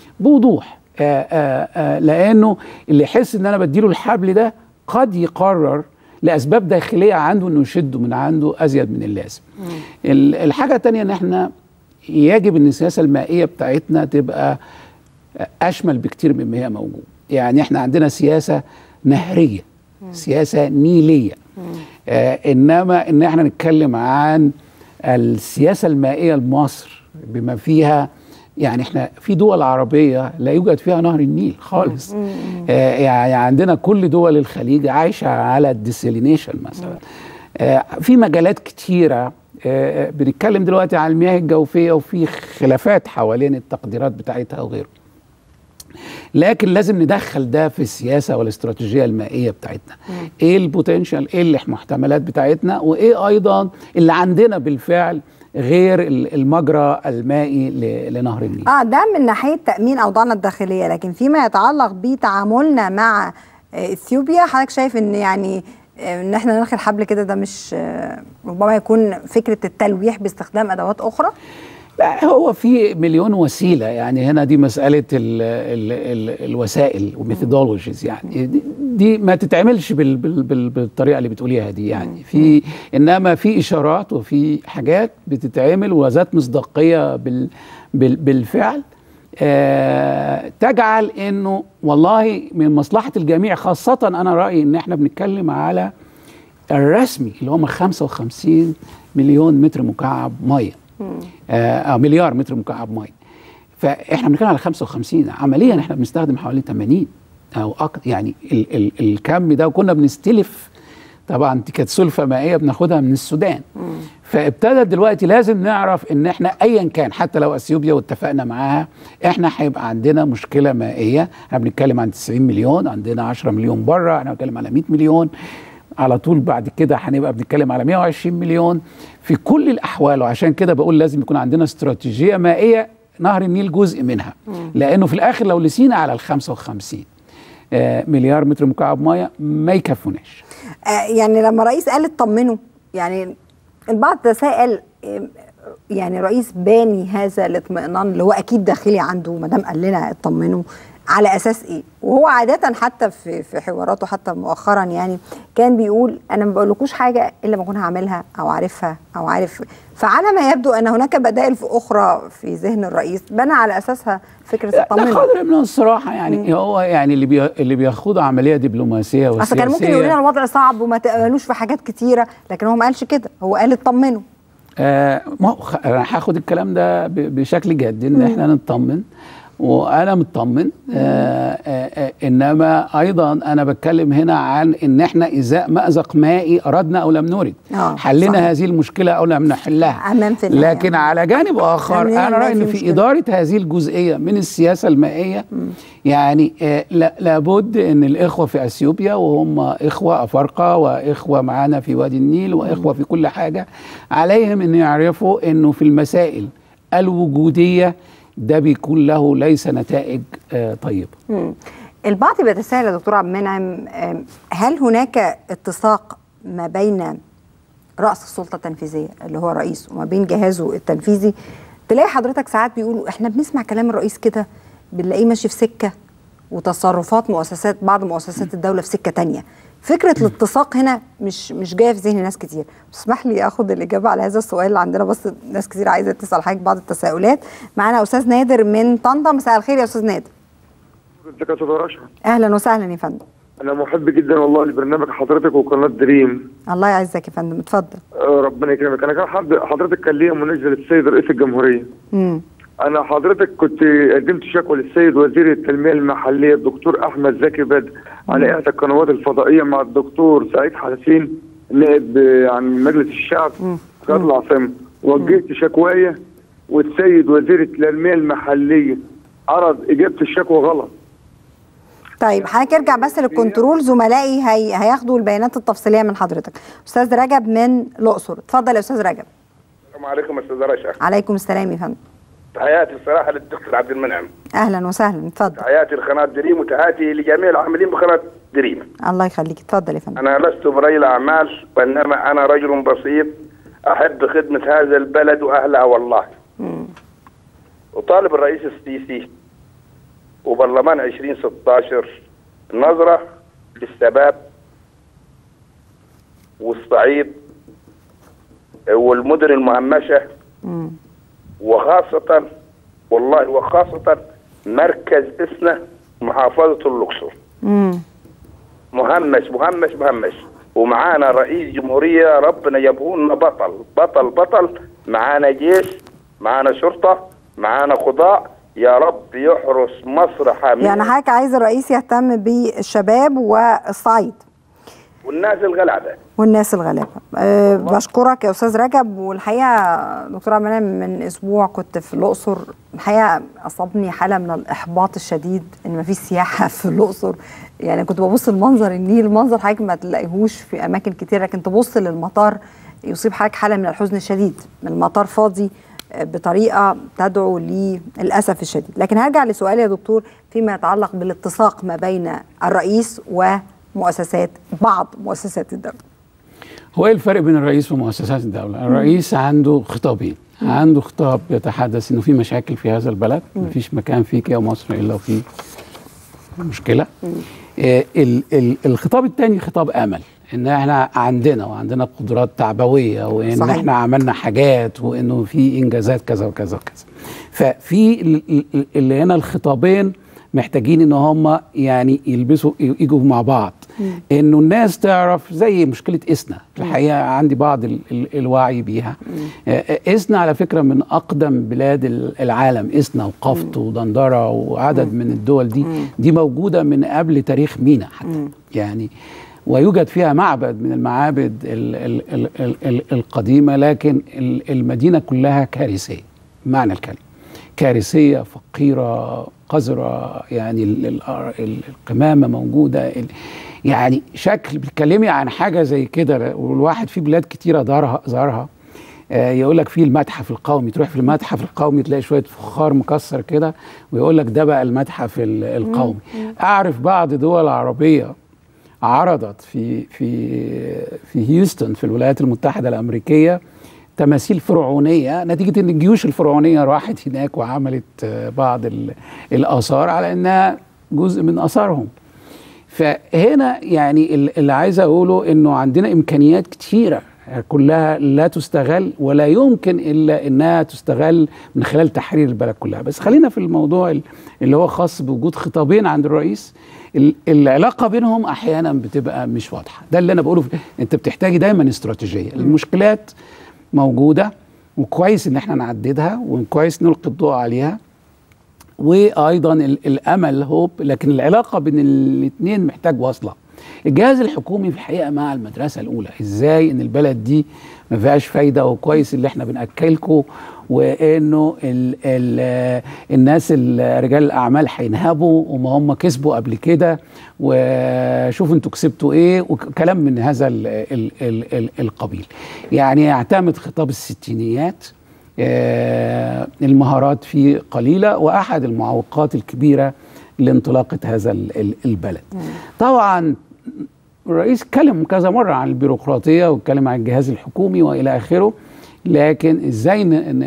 بوضوح آآ آآ لانه اللي يحس ان انا بديله الحبل ده قد يقرر لاسباب داخليه عنده انه يشده من عنده ازيد من اللازم ال- الحاجه الثانيه ان احنا يجب ان السياسه المائيه بتاعتنا تبقى اشمل بكتير مما هي موجود يعني احنا عندنا سياسه نهريه سياسه نيليه آه انما ان احنا نتكلم عن السياسه المائيه لمصر بما فيها يعني احنا في دول عربيه لا يوجد فيها نهر النيل خالص آه يعني عندنا كل دول الخليج عايشه على الديسيلينيشن مثلا آه في مجالات كتيره آه بنتكلم دلوقتي عن المياه الجوفيه وفي خلافات حوالين التقديرات بتاعتها وغيره لكن لازم ندخل ده في السياسه والاستراتيجيه المائيه بتاعتنا ايه البوتنشال ايه المحتملات بتاعتنا وايه ايضا اللي عندنا بالفعل غير ال- المجرى المائي ل- لنهر النيل
اه ده من ناحيه تامين اوضاعنا الداخليه لكن فيما يتعلق بتعاملنا مع آه، اثيوبيا حضرتك شايف ان يعني آه، ان احنا نلغي الحبل كده ده مش آه، ربما يكون فكره التلويح باستخدام ادوات اخرى
لا هو في مليون وسيله يعني هنا دي مساله ال ال ال الوسائل وميثودولوجيز يعني دي, دي ما تتعملش بال بال بال بالطريقه اللي بتقوليها دي يعني في انما في اشارات وفي حاجات بتتعمل وذات مصداقيه بال بال بالفعل آه تجعل انه والله من مصلحه الجميع خاصه انا رايي ان احنا بنتكلم على الرسمي اللي هم 55 مليون متر مكعب ميه آه أو مليار متر مكعب ميه فاحنا بنتكلم على 55 عمليا احنا بنستخدم حوالي 80 او اكتر يعني ال ال الكم ده وكنا بنستلف طبعا دي كانت سلفه مائيه بناخدها من السودان فابتدى دلوقتي لازم نعرف ان احنا ايا كان حتى لو اثيوبيا واتفقنا معاها احنا هيبقى عندنا مشكله مائيه احنا بنتكلم عن 90 مليون عندنا 10 مليون بره احنا بنتكلم على 100 مليون على طول بعد كده هنبقى بنتكلم على 120 مليون في كل الاحوال وعشان كده بقول لازم يكون عندنا استراتيجيه مائيه نهر النيل جزء منها لانه في الاخر لو لسينا على ال 55 آه، مليار متر مكعب ميه ما يكفوناش
آه، يعني لما رئيس قال اطمنوا يعني البعض تساءل آه، يعني رئيس باني هذا الاطمئنان اللي هو اكيد داخلي عنده ما دام قال لنا اطمنوا على اساس ايه؟ وهو عاده حتى في في حواراته حتى مؤخرا يعني كان بيقول انا ما بقولكوش حاجه الا ما اكون هعملها او عارفها او عارف فعلى ما يبدو ان هناك بدائل في اخرى في ذهن الرئيس بنى على اساسها فكره
ده
اطمنوا
قدر من الصراحه يعني هو يعني اللي بي اللي بيخوض عمليه دبلوماسيه وسياسيه
اصل كان ممكن يقول لنا الوضع صعب وما تقبلوش في حاجات كتيره لكن هو ما قالش كده هو قال اطمنوا
آه ما هو خ- انا هاخد الكلام ده ب- بشكل جد ان احنا نطمن وانا مطمن آه آه آه انما ايضا انا بتكلم هنا عن ان احنا ازاء مازق مائي اردنا او لم نرد
آه،
حلنا
صحيح.
هذه المشكله او لم نحلها
أمام في النهاية.
لكن على جانب اخر
أمام
انا رايي
في
ان في
مشكلة.
اداره هذه الجزئيه من السياسه المائيه يعني آه لا- لابد ان الاخوه في اثيوبيا وهم اخوه افارقه واخوه معانا في وادي النيل واخوه في كل حاجه عليهم ان يعرفوا انه في المسائل الوجوديه ده بيكون له ليس نتائج آه طيبه
مم. البعض بيتساءل يا دكتور عبد المنعم آم، هل هناك اتساق ما بين راس السلطه التنفيذيه اللي هو الرئيس وما بين جهازه التنفيذي تلاقي حضرتك ساعات بيقولوا احنا بنسمع كلام الرئيس كده بنلاقيه ماشي في سكه وتصرفات مؤسسات بعض مؤسسات الدوله في سكه تانية فكره الاتساق هنا مش مش جايه في ذهن ناس كتير تسمح لي اخد الاجابه على هذا السؤال اللي عندنا بس ناس كتير عايزه تسال حضرتك بعض التساؤلات معانا استاذ نادر من طنطا مساء الخير يا استاذ نادر
ازيك يا استاذ رشا
اهلا وسهلا يا فندم
انا محب جدا والله لبرنامج حضرتك وقناه دريم
الله يعزك يا فندم اتفضل
آه، ربنا يكرمك انا كان حد- حضرتك كان ليا مناقشه للسيد رئيس الجمهوريه
امم
انا حضرتك كنت قدمت شكوى للسيد وزير التنميه المحليه الدكتور احمد زكي بدر على احدى القنوات الفضائيه مع الدكتور سعيد حسين نائب آه، عن مجلس الشعب في العاصمه وجهت شكوايا والسيد وزير التنميه المحليه عرض اجابه الشكوى غلط
طيب حضرتك ارجع بس للكنترول زملائي هي... هياخدوا البيانات التفصيليه من حضرتك استاذ رجب من الاقصر اتفضل يا استاذ رجب
السلام عليكم استاذ رشا
عليكم السلام يا فندم
تحياتي الصراحه للدكتور عبد المنعم
اهلا وسهلا اتفضل
تحياتي لقناه دريم وتحياتي لجميع العاملين بقناه دريم
الله يخليك اتفضل يا فندم
انا لست برجل اعمال وانما انا رجل بسيط احب خدمه هذا البلد واهلها والله وطالب الرئيس السيسي وبرلمان 2016 نظره للشباب والصعيد والمدن المهمشه
مم.
وخاصة والله وخاصة مركز إسنا محافظة الأقصر
مم.
مهمش مهمش مهمش ومعانا رئيس جمهورية ربنا يبهو لنا بطل بطل بطل معانا جيش معانا شرطة معانا قضاء يا رب يحرس مصر حامية
يعني حضرتك عايز الرئيس يهتم بالشباب والصعيد
والناس الغلابه
والناس الغلابه أه بشكرك يا استاذ رجب والحقيقه دكتوره منى من اسبوع كنت في الاقصر الحقيقه اصابني حاله من الاحباط الشديد ان ما فيش سياحه في الاقصر يعني كنت ببص لمنظر النيل منظر حضرتك ما تلاقيهوش في اماكن كتير لكن تبص للمطار يصيب حضرتك حاله من الحزن الشديد المطار فاضي بطريقه تدعو للاسف الشديد لكن هرجع لسؤالي يا دكتور فيما يتعلق بالاتساق ما بين الرئيس ومؤسسات بعض مؤسسات الدوله
هو ايه الفرق بين الرئيس ومؤسسات الدوله الرئيس عنده خطابين عنده خطاب يتحدث انه في مشاكل في هذا البلد مفيش مكان فيك يا مصر الا وفي مشكله آه ال ال الخطاب الثاني خطاب امل ان احنا عندنا وعندنا قدرات تعبويه وان صحيح. احنا عملنا حاجات وانه في انجازات كذا وكذا وكذا ففي اللي هنا الخطابين محتاجين ان هم يعني يلبسوا يجوا مع بعض مم. انه الناس تعرف زي مشكله اسنا الحقيقه عندي بعض ال ال الوعي بيها اسنا على فكره من اقدم بلاد العالم اسنا وقفط ودندره وعدد مم. من الدول دي مم. دي موجوده من قبل تاريخ مينا حتى مم. يعني ويوجد فيها معبد من المعابد ال ال ال ال ال القديمه لكن المدينه كلها كارثيه بمعنى الكلمه كارثيه فقيره قذره يعني القمامه موجوده يعني شكل بتتكلمي عن حاجه زي كده والواحد في بلاد كتيره زارها زارها آه يقول لك في المتحف القومي تروح في المتحف القومي تلاقي شويه فخار مكسر كده ويقول لك ده بقى المتحف القومي اعرف بعض دول عربيه عرضت في في في هيوستن في الولايات المتحده الامريكيه تماثيل فرعونيه نتيجه ان الجيوش الفرعونيه راحت هناك وعملت بعض الاثار على انها جزء من اثارهم فهنا يعني اللي عايز اقوله انه عندنا امكانيات كتيره كلها لا تستغل ولا يمكن الا انها تستغل من خلال تحرير البلد كلها بس خلينا في الموضوع اللي هو خاص بوجود خطابين عند الرئيس العلاقه بينهم احيانا بتبقى مش واضحه ده اللي انا بقوله انت بتحتاجي دايما استراتيجيه المشكلات موجوده وكويس ان احنا نعددها وكويس نلقي الضوء عليها وايضا الامل هوب لكن العلاقه بين الاثنين محتاج وصله الجهاز الحكومي في الحقيقه مع المدرسه الاولى ازاي ان البلد دي ما فيهاش فايده وكويس اللي احنا بناكلكم وانه ال ال الناس رجال الاعمال هينهبوا وما هم كسبوا قبل كده وشوفوا انتوا كسبتوا ايه وكلام من هذا ال ال ال ال القبيل يعني يعتمد خطاب الستينيات آه المهارات فيه قليله واحد المعوقات الكبيره لانطلاقه هذا البلد مم. طبعا الرئيس اتكلم كذا مره عن البيروقراطيه واتكلم عن الجهاز الحكومي والى اخره لكن ازاي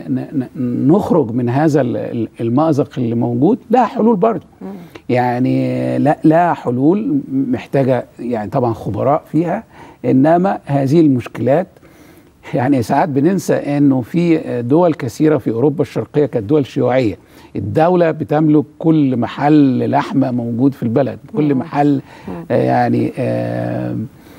نخرج من هذا المأزق اللي موجود لها حلول برضه يعني لا لا حلول محتاجه يعني طبعا خبراء فيها انما هذه المشكلات يعني ساعات بننسى انه في دول كثيره في اوروبا الشرقيه كانت دول شيوعيه الدوله بتملك كل محل لحمه موجود في البلد كل محل آه يعني آه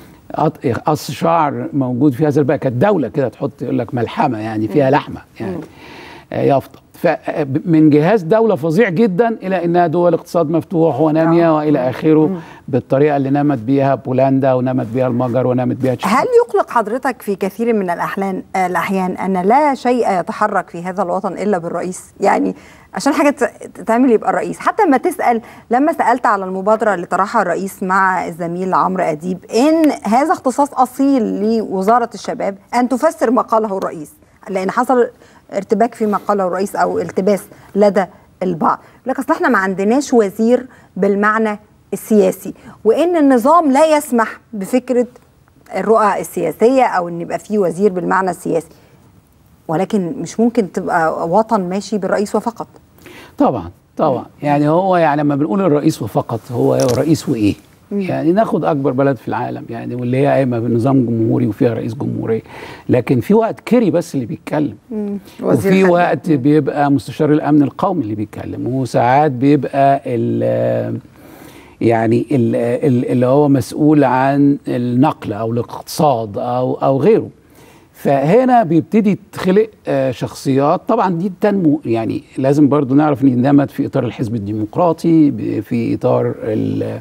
قص شعر موجود في هذا البلد كانت دوله كده تحط يقول لك ملحمه يعني فيها لحمه يعني يافطه فمن جهاز دولة فظيع جدا إلى أنها دول اقتصاد مفتوح ونامية وإلى آخره بالطريقة اللي نامت بيها بولندا ونامت بيها المجر ونامت بيها
تشيك. هل يقلق حضرتك في كثير من الأحلام الأحيان أن لا شيء يتحرك في هذا الوطن إلا بالرئيس يعني عشان حاجة تعمل يبقى الرئيس حتى ما تسأل لما سألت على المبادرة اللي طرحها الرئيس مع الزميل عمرو أديب إن هذا اختصاص أصيل لوزارة الشباب أن تفسر ما قاله الرئيس لأن حصل ارتباك فيما قاله الرئيس او التباس لدى البعض لك اصل احنا ما عندناش وزير بالمعنى السياسي وان النظام لا يسمح بفكره الرؤى السياسيه او ان يبقى فيه وزير بالمعنى السياسي ولكن مش ممكن تبقى وطن ماشي بالرئيس وفقط
طبعا طبعا يعني هو يعني لما بنقول الرئيس وفقط هو رئيس وايه يعني ناخد اكبر بلد في العالم يعني واللي هي قايمه بنظام جمهوري وفيها رئيس جمهوريه لكن في وقت كيري بس اللي بيتكلم وفي وقت بيبقى مستشار الامن القومي اللي بيتكلم وساعات بيبقى ال يعني ال اللي هو مسؤول عن النقل او الاقتصاد او او غيره فهنا بيبتدي تخلق شخصيات طبعا دي تنمو يعني لازم برضو نعرف ان اندمت في اطار الحزب الديمقراطي في اطار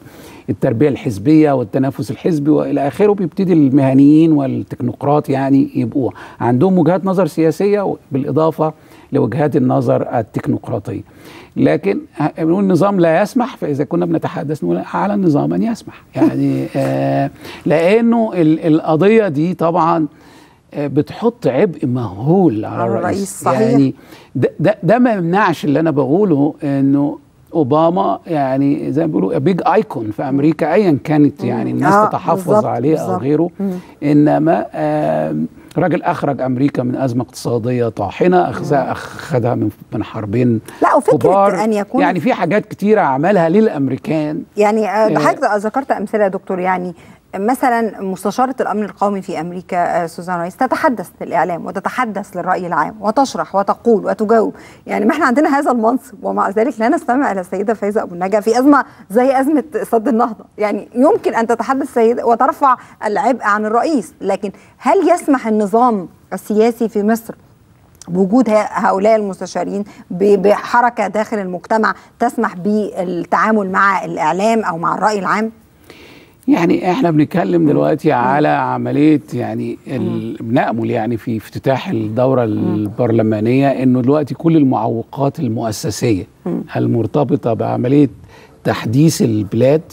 التربيه الحزبيه والتنافس الحزبي والى اخره بيبتدي المهنيين والتكنوقراط يعني يبقوا عندهم وجهات نظر سياسيه بالاضافه لوجهات النظر التكنوقراطيه لكن بنقول النظام لا يسمح فاذا كنا بنتحدث نقول على النظام ان يسمح يعني آه لانه ال- القضيه دي طبعا آه، بتحط عبء مهول على
على
الرئيس
الرئيس، صحيح.
يعني ده, ده, ده ما يمنعش اللي انا بقوله انه اوباما يعني زي ما بيقولوا بيج ايكون في امريكا ايا كانت يعني الناس
آه،
تتحفظ
بالظبط،
عليه او
بالظبط.
غيره انما آم، راجل اخرج امريكا من ازمه اقتصاديه طاحنه اخذها اخذها من من حربين
لا وفكرة
كبار
أن يكون
يعني في حاجات كتيره عملها للامريكان
يعني آه،
آه.
حضرتك ذكرت امثله يا دكتور يعني مثلا مستشاره الامن القومي في امريكا آه، سوزان رايس تتحدث للاعلام وتتحدث للراي العام وتشرح وتقول وتجاوب يعني ما احنا عندنا هذا المنصب ومع ذلك لا نستمع الى السيده فايزه ابو النجا في ازمه زي ازمه سد النهضه يعني يمكن ان تتحدث السيده وترفع العبء عن الرئيس لكن هل يسمح النظام السياسي في مصر بوجود ه- هؤلاء المستشارين ب- بحركه داخل المجتمع تسمح بالتعامل مع الاعلام او مع الراي العام؟
يعني احنا بنتكلم دلوقتي على عمليه يعني ال- بنامل يعني في افتتاح الدوره البرلمانيه انه دلوقتي كل المعوقات المؤسسيه المرتبطه بعمليه تحديث البلاد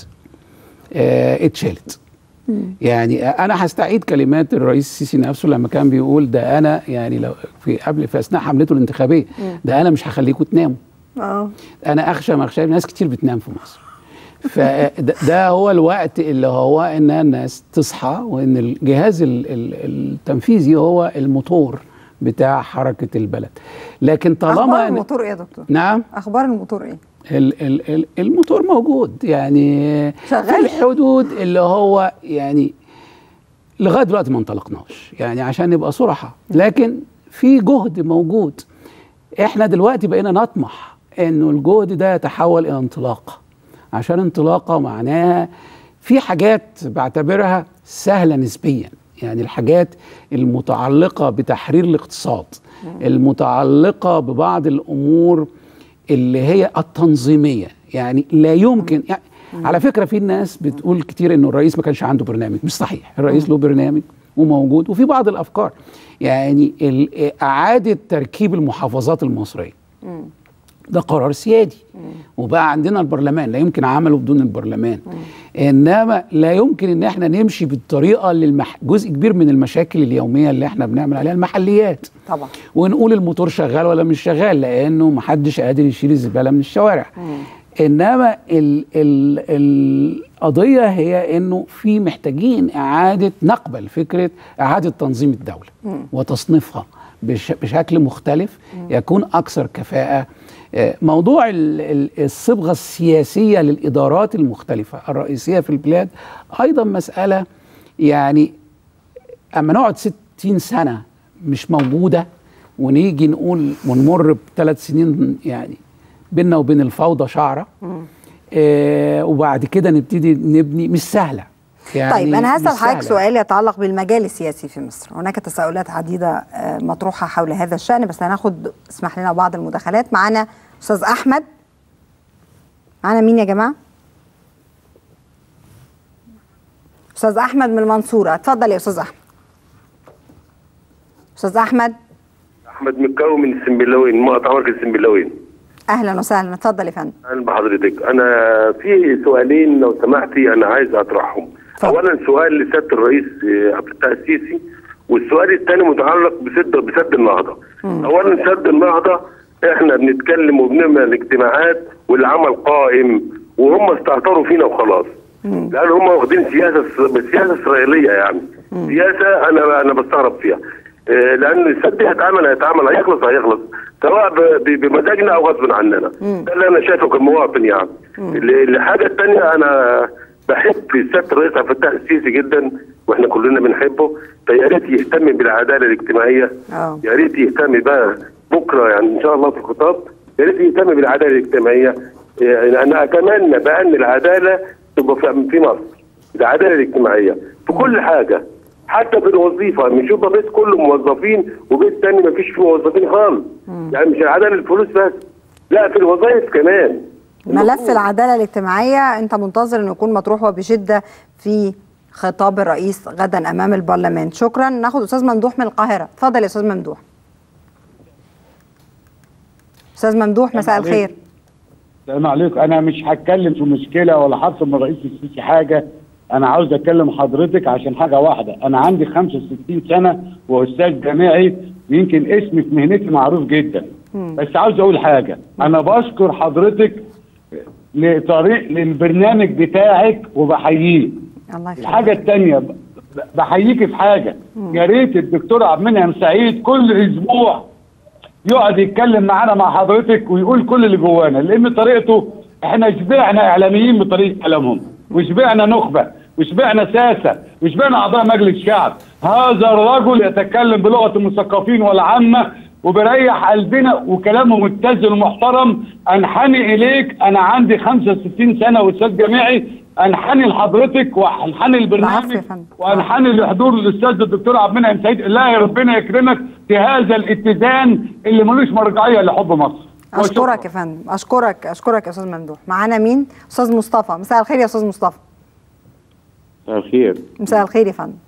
اه اتشالت يعني انا هستعيد كلمات الرئيس السيسي نفسه لما كان بيقول ده انا يعني لو في قبل في اثناء حملته الانتخابيه ده انا مش هخليكم تناموا
اه
انا اخشى مخشى ناس كتير بتنام في مصر فده ده هو الوقت اللي هو ان الناس تصحى وان الجهاز ال- ال- التنفيذي هو الموتور بتاع حركه البلد لكن
اخبار
طالما إن-
الموتور ايه يا دكتور؟
نعم
اخبار الموتور ايه؟
ال ال ال الموتور موجود يعني
شغال.
في الحدود اللي هو يعني لغايه دلوقتي ما انطلقناش يعني عشان نبقى صراحه لكن في جهد موجود احنا دلوقتي بقينا نطمح انه الجهد ده يتحول الى انطلاقه عشان انطلاقه معناها في حاجات بعتبرها سهله نسبيا يعني الحاجات المتعلقه بتحرير الاقتصاد المتعلقه ببعض الامور اللي هي التنظيميه يعني لا يمكن يعني على فكره في ناس بتقول كتير انه الرئيس ما كانش عنده برنامج مش صحيح الرئيس له برنامج وموجود وفي بعض الافكار يعني ال- اعاده تركيب المحافظات المصريه ده قرار سيادي وبقى عندنا البرلمان لا يمكن عمله بدون البرلمان انما لا يمكن ان احنا نمشي بالطريقه اللي المح... جزء كبير من المشاكل اليوميه اللي احنا بنعمل عليها المحليات
طبعا
ونقول الموتور شغال ولا مش شغال لانه محدش قادر يشيل الزباله من الشوارع انما ال ال القضيه هي انه في محتاجين اعاده نقبل فكره اعاده تنظيم الدوله وتصنيفها بش بشكل مختلف يكون اكثر كفاءه آه، موضوع ال- ال- الصبغه السياسيه للادارات المختلفه الرئيسيه في البلاد ايضا مساله يعني اما نقعد 60 سنه مش موجوده ونيجي نقول ونمر بثلاث سنين يعني بيننا وبين الفوضى شعره آه وبعد كده نبتدي نبني مش سهله يعني
طيب انا
مش
هسال حضرتك
سهلة.
سؤال يتعلق بالمجال السياسي في مصر هناك تساؤلات عديده آه، مطروحه حول هذا الشان بس هناخد اسمح لنا بعض المداخلات معانا استاذ احمد معانا مين يا جماعه استاذ احمد من المنصوره اتفضل يا استاذ احمد استاذ احمد
احمد مكاوي من السنبلاوين مقطع مركز السنبلاوين
اهلا وسهلا اتفضل يا فندم
اهلا بحضرتك انا في سؤالين لو سمحتي انا عايز اطرحهم
اتفضل.
اولا سؤال لسياده الرئيس آه، عبد الفتاح السيسي والسؤال الثاني متعلق بسد بسد النهضه اولا سد النهضه احنا بنتكلم وبنعمل اجتماعات والعمل قائم وهم استهتروا فينا وخلاص لان هم واخدين سياسه سياسه اسرائيليه يعني سياسه انا انا بستغرب فيها آه، لان السد هيتعمل هيتعمل هيخلص هيخلص سواء ب- ب- بمزاجنا او غصب عننا ده اللي انا شايفه كمواطن يعني ال- الحاجه الثانيه انا بحب سياده الرئيس عبد الفتاح السيسي جدا واحنا كلنا بنحبه فيا ريت يهتم بالعداله الاجتماعيه
اه
يا ريت يهتم بقى بكره يعني ان شاء الله في الخطاب يا ريت يهتم بالعداله الاجتماعيه يعني انا اتمنى بان العداله تبقى في- في مصر العداله الاجتماعيه في كل حاجه حتى في الوظيفه مش يبقى بيت كله موظفين وبيت تاني ما فيش فيه موظفين خالص يعني مش العداله الفلوس بس لا في الوظائف كمان
ملف العداله الاجتماعيه انت منتظر انه يكون مطروح وبشده في خطاب الرئيس غدا امام البرلمان شكرا ناخد استاذ ممدوح من القاهره اتفضل يا استاذ ممدوح استاذ ممدوح مساء
عليكم.
الخير
السلام عليكم انا مش هتكلم في مشكله ولا حصل من رئيس السيسي حاجه انا عاوز اكلم حضرتك عشان حاجه واحده انا عندي 65 سنه واستاذ جامعي ويمكن اسمي في مهنتي معروف جدا بس عاوز اقول حاجه انا بشكر حضرتك لطريق للبرنامج بتاعك وبحييه
الله يخليك
الحاجه الثانيه بحييكي في حاجه يا ريت الدكتور عبد المنعم سعيد كل اسبوع يقعد يتكلم معانا مع حضرتك ويقول كل اللي جوانا لان طريقته احنا شبعنا اعلاميين بطريقه كلامهم وشبعنا نخبه وشبعنا ساسه وشبعنا اعضاء مجلس الشعب هذا الرجل يتكلم بلغه المثقفين والعامه وبيريح قلبنا وكلامه متزن ومحترم انحني اليك انا عندي 65 سنه واستاذ جامعي انحني لحضرتك وانحني
العفو
البرنامج
يا فندم.
وانحني لحضور الاستاذ الدكتور عبد المنعم سعيد الله يا ربنا يكرمك في هذا الاتزان اللي ملوش مرجعيه لحب مصر
اشكرك يا فندم اشكرك اشكرك يا استاذ ممدوح معانا مين استاذ مصطفى مساء الخير يا استاذ مصطفى
مساء الخير
مساء الخير يا فندم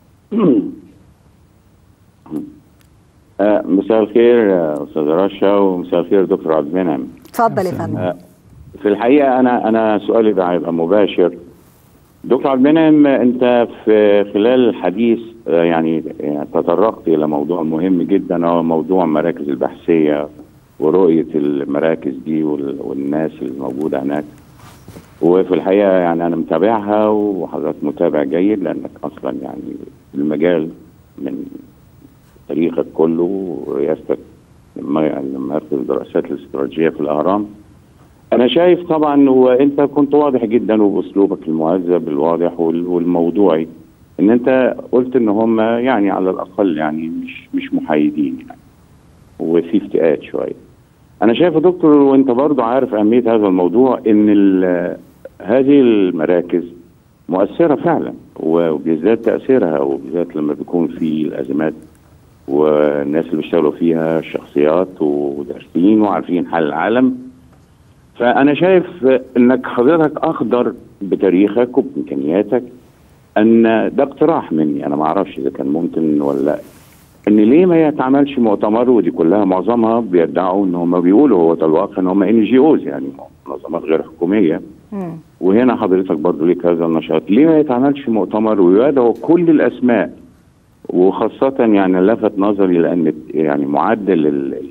آه، مساء الخير آه، استاذ رشا ومساء الخير دكتور عبد المنعم
اتفضل يا فندم
آه، في الحقيقه انا انا سؤالي ده هيبقى مباشر دكتور عبد المنعم انت في خلال الحديث آه، يعني يعني تطرقت الى موضوع مهم جدا هو موضوع المراكز البحثيه ورؤيه المراكز دي وال- والناس الموجوده هناك وفي الحقيقه يعني انا متابعها وحضرتك متابع جيد لانك اصلا يعني في المجال من تاريخك كله ورئاستك لما مركز الدراسات الاستراتيجيه في الاهرام انا شايف طبعا وانت كنت واضح جدا وباسلوبك المهذب الواضح وال- والموضوعي ان انت قلت ان هم يعني على الاقل يعني مش مش محايدين يعني وفي افتئات شويه انا شايف يا دكتور وانت برضو عارف اهميه هذا الموضوع ان ال- هذه المراكز مؤثره فعلا وبيزداد تاثيرها وبالذات لما بيكون في الازمات والناس اللي بيشتغلوا فيها شخصيات ودارسين وعارفين حال العالم فانا شايف انك حضرتك اخضر بتاريخك وبامكانياتك ان ده اقتراح مني انا ما اعرفش اذا كان ممكن ولا لا ان ليه ما يتعملش مؤتمر ودي كلها معظمها بيدعوا ان هم بيقولوا هو ده الواقع ان هم ان جي اوز يعني منظمات غير حكوميه
مم.
وهنا حضرتك برضو ليك هذا النشاط ليه ما يتعملش مؤتمر ويدعوا كل الاسماء وخاصة يعني لفت نظري لأن يعني معدل ال-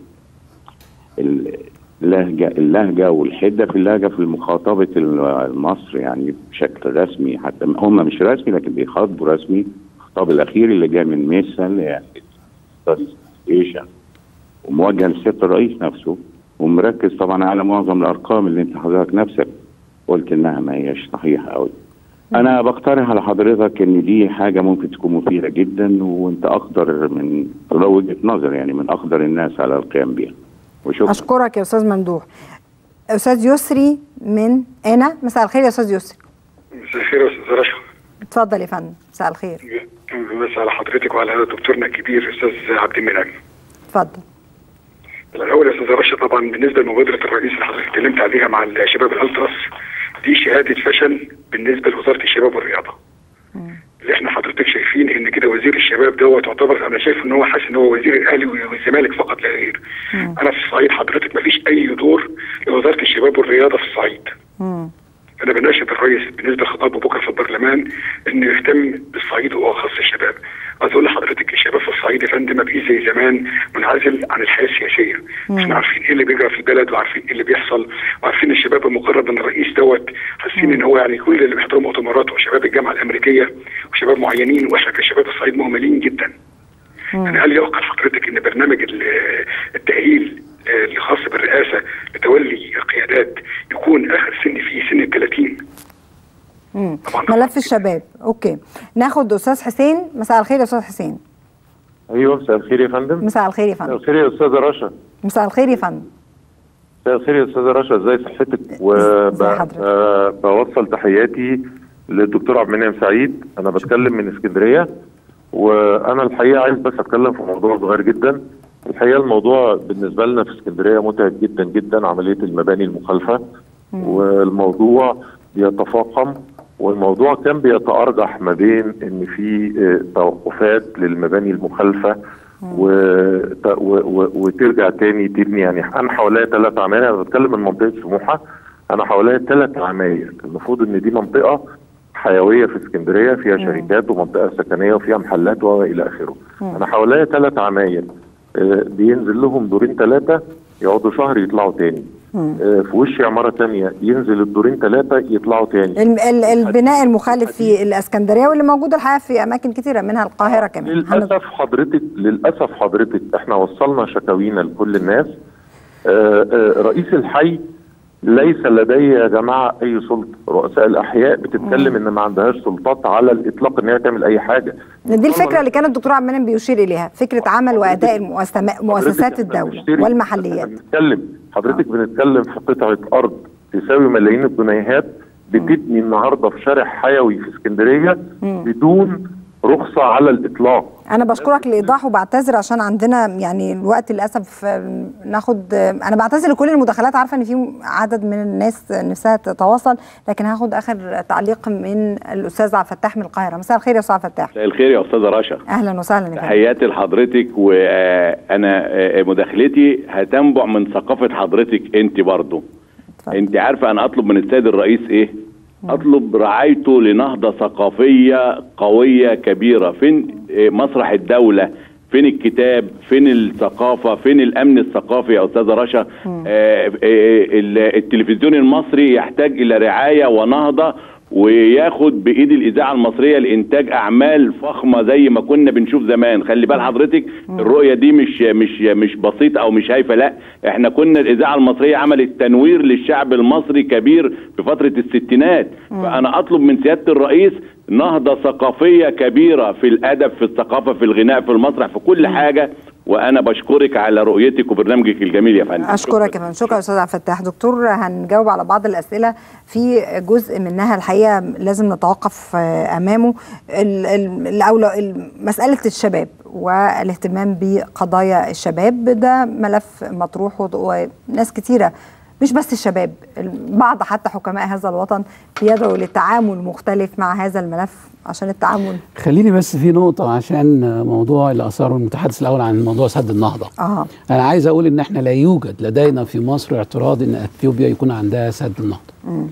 ال- اللهجة اللهجة والحدة في اللهجة في مخاطبة ال- مصر يعني بشكل رسمي حتى هم مش رسمي لكن بيخاطبوا رسمي الخطاب الأخير اللي جاي من ميسا اللي يعني ستيشن وموجه لسيادة الرئيس نفسه ومركز طبعا على معظم الأرقام اللي أنت حضرتك نفسك قلت إنها ما هيش صحيحة أوي انا بقترح على حضرتك ان دي حاجه ممكن تكون مفيده جدا وانت اقدر من ده وجهه نظر يعني من اقدر الناس على القيام بها وشكرا
اشكرك يا استاذ ممدوح استاذ يسري من انا مساء الخير يا استاذ يسري
مساء الخير يا استاذ رشا
اتفضل يا فندم مساء الخير
بس على حضرتك وعلى دكتورنا الكبير استاذ عبد المنعم
اتفضل
الاول يا استاذ رشا طبعا بالنسبه لمبادره الرئيس اللي حضرتك اتكلمت عليها مع الشباب الالتراس دي شهاده فشل بالنسبه لوزاره الشباب والرياضه اللي احنا حضرتك شايفين ان كده وزير الشباب دوت يعتبر انا شايف ان هو حاسس ان هو وزير الاهلي والزمالك فقط لا غير انا في الصعيد حضرتك ما فيش اي دور لوزاره الشباب والرياضه في الصعيد
مم.
انا بناشد الرئيس بالنسبه لخطابه بكره في البرلمان انه يهتم بالصعيد واخص الشباب. عايز اقول لحضرتك الشباب في الصعيد يا فندم ما بقيش زي زمان منعزل عن الحياه السياسيه. احنا عارفين ايه اللي بيجرى في البلد وعارفين ايه اللي بيحصل وعارفين الشباب المقرب من الرئيس دوت حاسين ان هو يعني كل اللي بيحضروا مؤتمراته وشباب الجامعه الامريكيه وشباب معينين واحنا كشباب الصعيد مهملين جدا. انا هل يعقل حضرتك ان برنامج ال- التاهيل آه، الخاص بالرئاسه لتولي القيادات يكون اخر سن فيه سن ال 30
مم.
طبعاً.
ملف الشباب اوكي ناخد استاذ حسين مساء الخير يا استاذ حسين
ايوه مساء الخير يا فندم
مساء الخير يا
مساء
فندم
الخير يا استاذه رشا
مساء الخير يا فندم
مساء الخير يا استاذه رشا ازي صحتك
ازي حضرتك؟
وبوصل تحياتي للدكتور عبد المنعم سعيد انا بتكلم من اسكندريه وانا الحقيقه عايز بس اتكلم في موضوع صغير جدا الحقيقه الموضوع بالنسبه لنا في اسكندريه متعب جدا جدا عمليه المباني المخالفه والموضوع بيتفاقم والموضوع كان بيتأرجح ما بين ان في آه، توقفات للمباني المخالفه وت- و- و- وترجع تاني تبني يعني انا حواليا ثلاث عماير انا بتكلم من منطقه سموحه انا حواليا ثلاث عماير المفروض ان دي منطقه حيويه في اسكندريه فيها شركات ومنطقه سكنيه وفيها محلات والى اخره انا حواليا ثلاث عماير آه، بينزل لهم دورين ثلاثه يقعدوا شهر يطلعوا تاني آه، في وش عماره تانية ينزل الدورين ثلاثه يطلعوا تاني
الم- ال- البناء المخالف في الاسكندريه واللي موجود الحقيقه في اماكن كثيره منها القاهره كمان
للاسف حضرتك للاسف حضرتك احنا وصلنا شكاوينا لكل الناس آه، آه، رئيس الحي ليس لدي يا جماعه اي سلطه رؤساء الاحياء بتتكلم ان ما عندهاش سلطات على الاطلاق ان هي تعمل اي حاجه
دي الفكره اللي كان الدكتور عبد المنعم بيشير اليها فكره عمل واداء المؤسسم- مؤسسات الدوله
بنشتري-
والمحليات
بنتكلم حضرتك بنتكلم في قطعه ارض تساوي ملايين الجنيهات بتبني النهارده في شارع حيوي في اسكندريه بدون رخصه على الاطلاق
انا بشكرك لايضاح وبعتذر عشان عندنا يعني الوقت للاسف آه، ناخد آه، انا بعتذر لكل المداخلات عارفه ان في عدد من الناس نفسها تتواصل لكن هاخد اخر تعليق من الاستاذ عبد الفتاح من القاهره مساء الخير يا استاذ عبد الفتاح
مساء الخير يا استاذه رشا
اهلا وسهلا يا فندم.
تحياتي لحضرتك وانا مداخلتي هتنبع من ثقافه حضرتك انت برضو انت عارفه انا اطلب من السيد الرئيس ايه اطلب رعايته لنهضه ثقافيه قويه كبيره فين آه، مسرح الدوله فين الكتاب فين الثقافه فين الامن الثقافي يا استاذه رشا آه، آه، ال- التلفزيون المصري يحتاج الى رعايه ونهضه وياخد بايد الاذاعه المصريه لانتاج اعمال فخمه زي ما كنا بنشوف زمان خلي بال حضرتك الرؤيه دي مش مش مش بسيطه او مش هايفه لا احنا كنا الاذاعه المصريه عملت تنوير للشعب المصري كبير في فتره الستينات فانا اطلب من سياده الرئيس نهضه ثقافيه كبيره في الادب في الثقافه في الغناء في المسرح في كل حاجه وانا بشكرك على رؤيتك وبرنامجك الجميل يا فندم
اشكرك كمان شكرا يا استاذ عبد الفتاح دكتور هنجاوب على بعض الاسئله في جزء منها الحقيقه لازم نتوقف آه، امامه ال- ال- الأولى ال- مساله الشباب والاهتمام بقضايا الشباب ده ملف مطروح وض- وناس كتيره مش بس الشباب بعض حتى حكماء هذا الوطن بيدعوا للتعامل مختلف مع هذا الملف عشان التعامل
خليني بس في نقطة عشان موضوع اللي أثاره المتحدث الأول عن موضوع سد النهضة
اه
أنا عايز أقول إن إحنا لا يوجد لدينا في مصر اعتراض إن أثيوبيا يكون عندها سد النهضة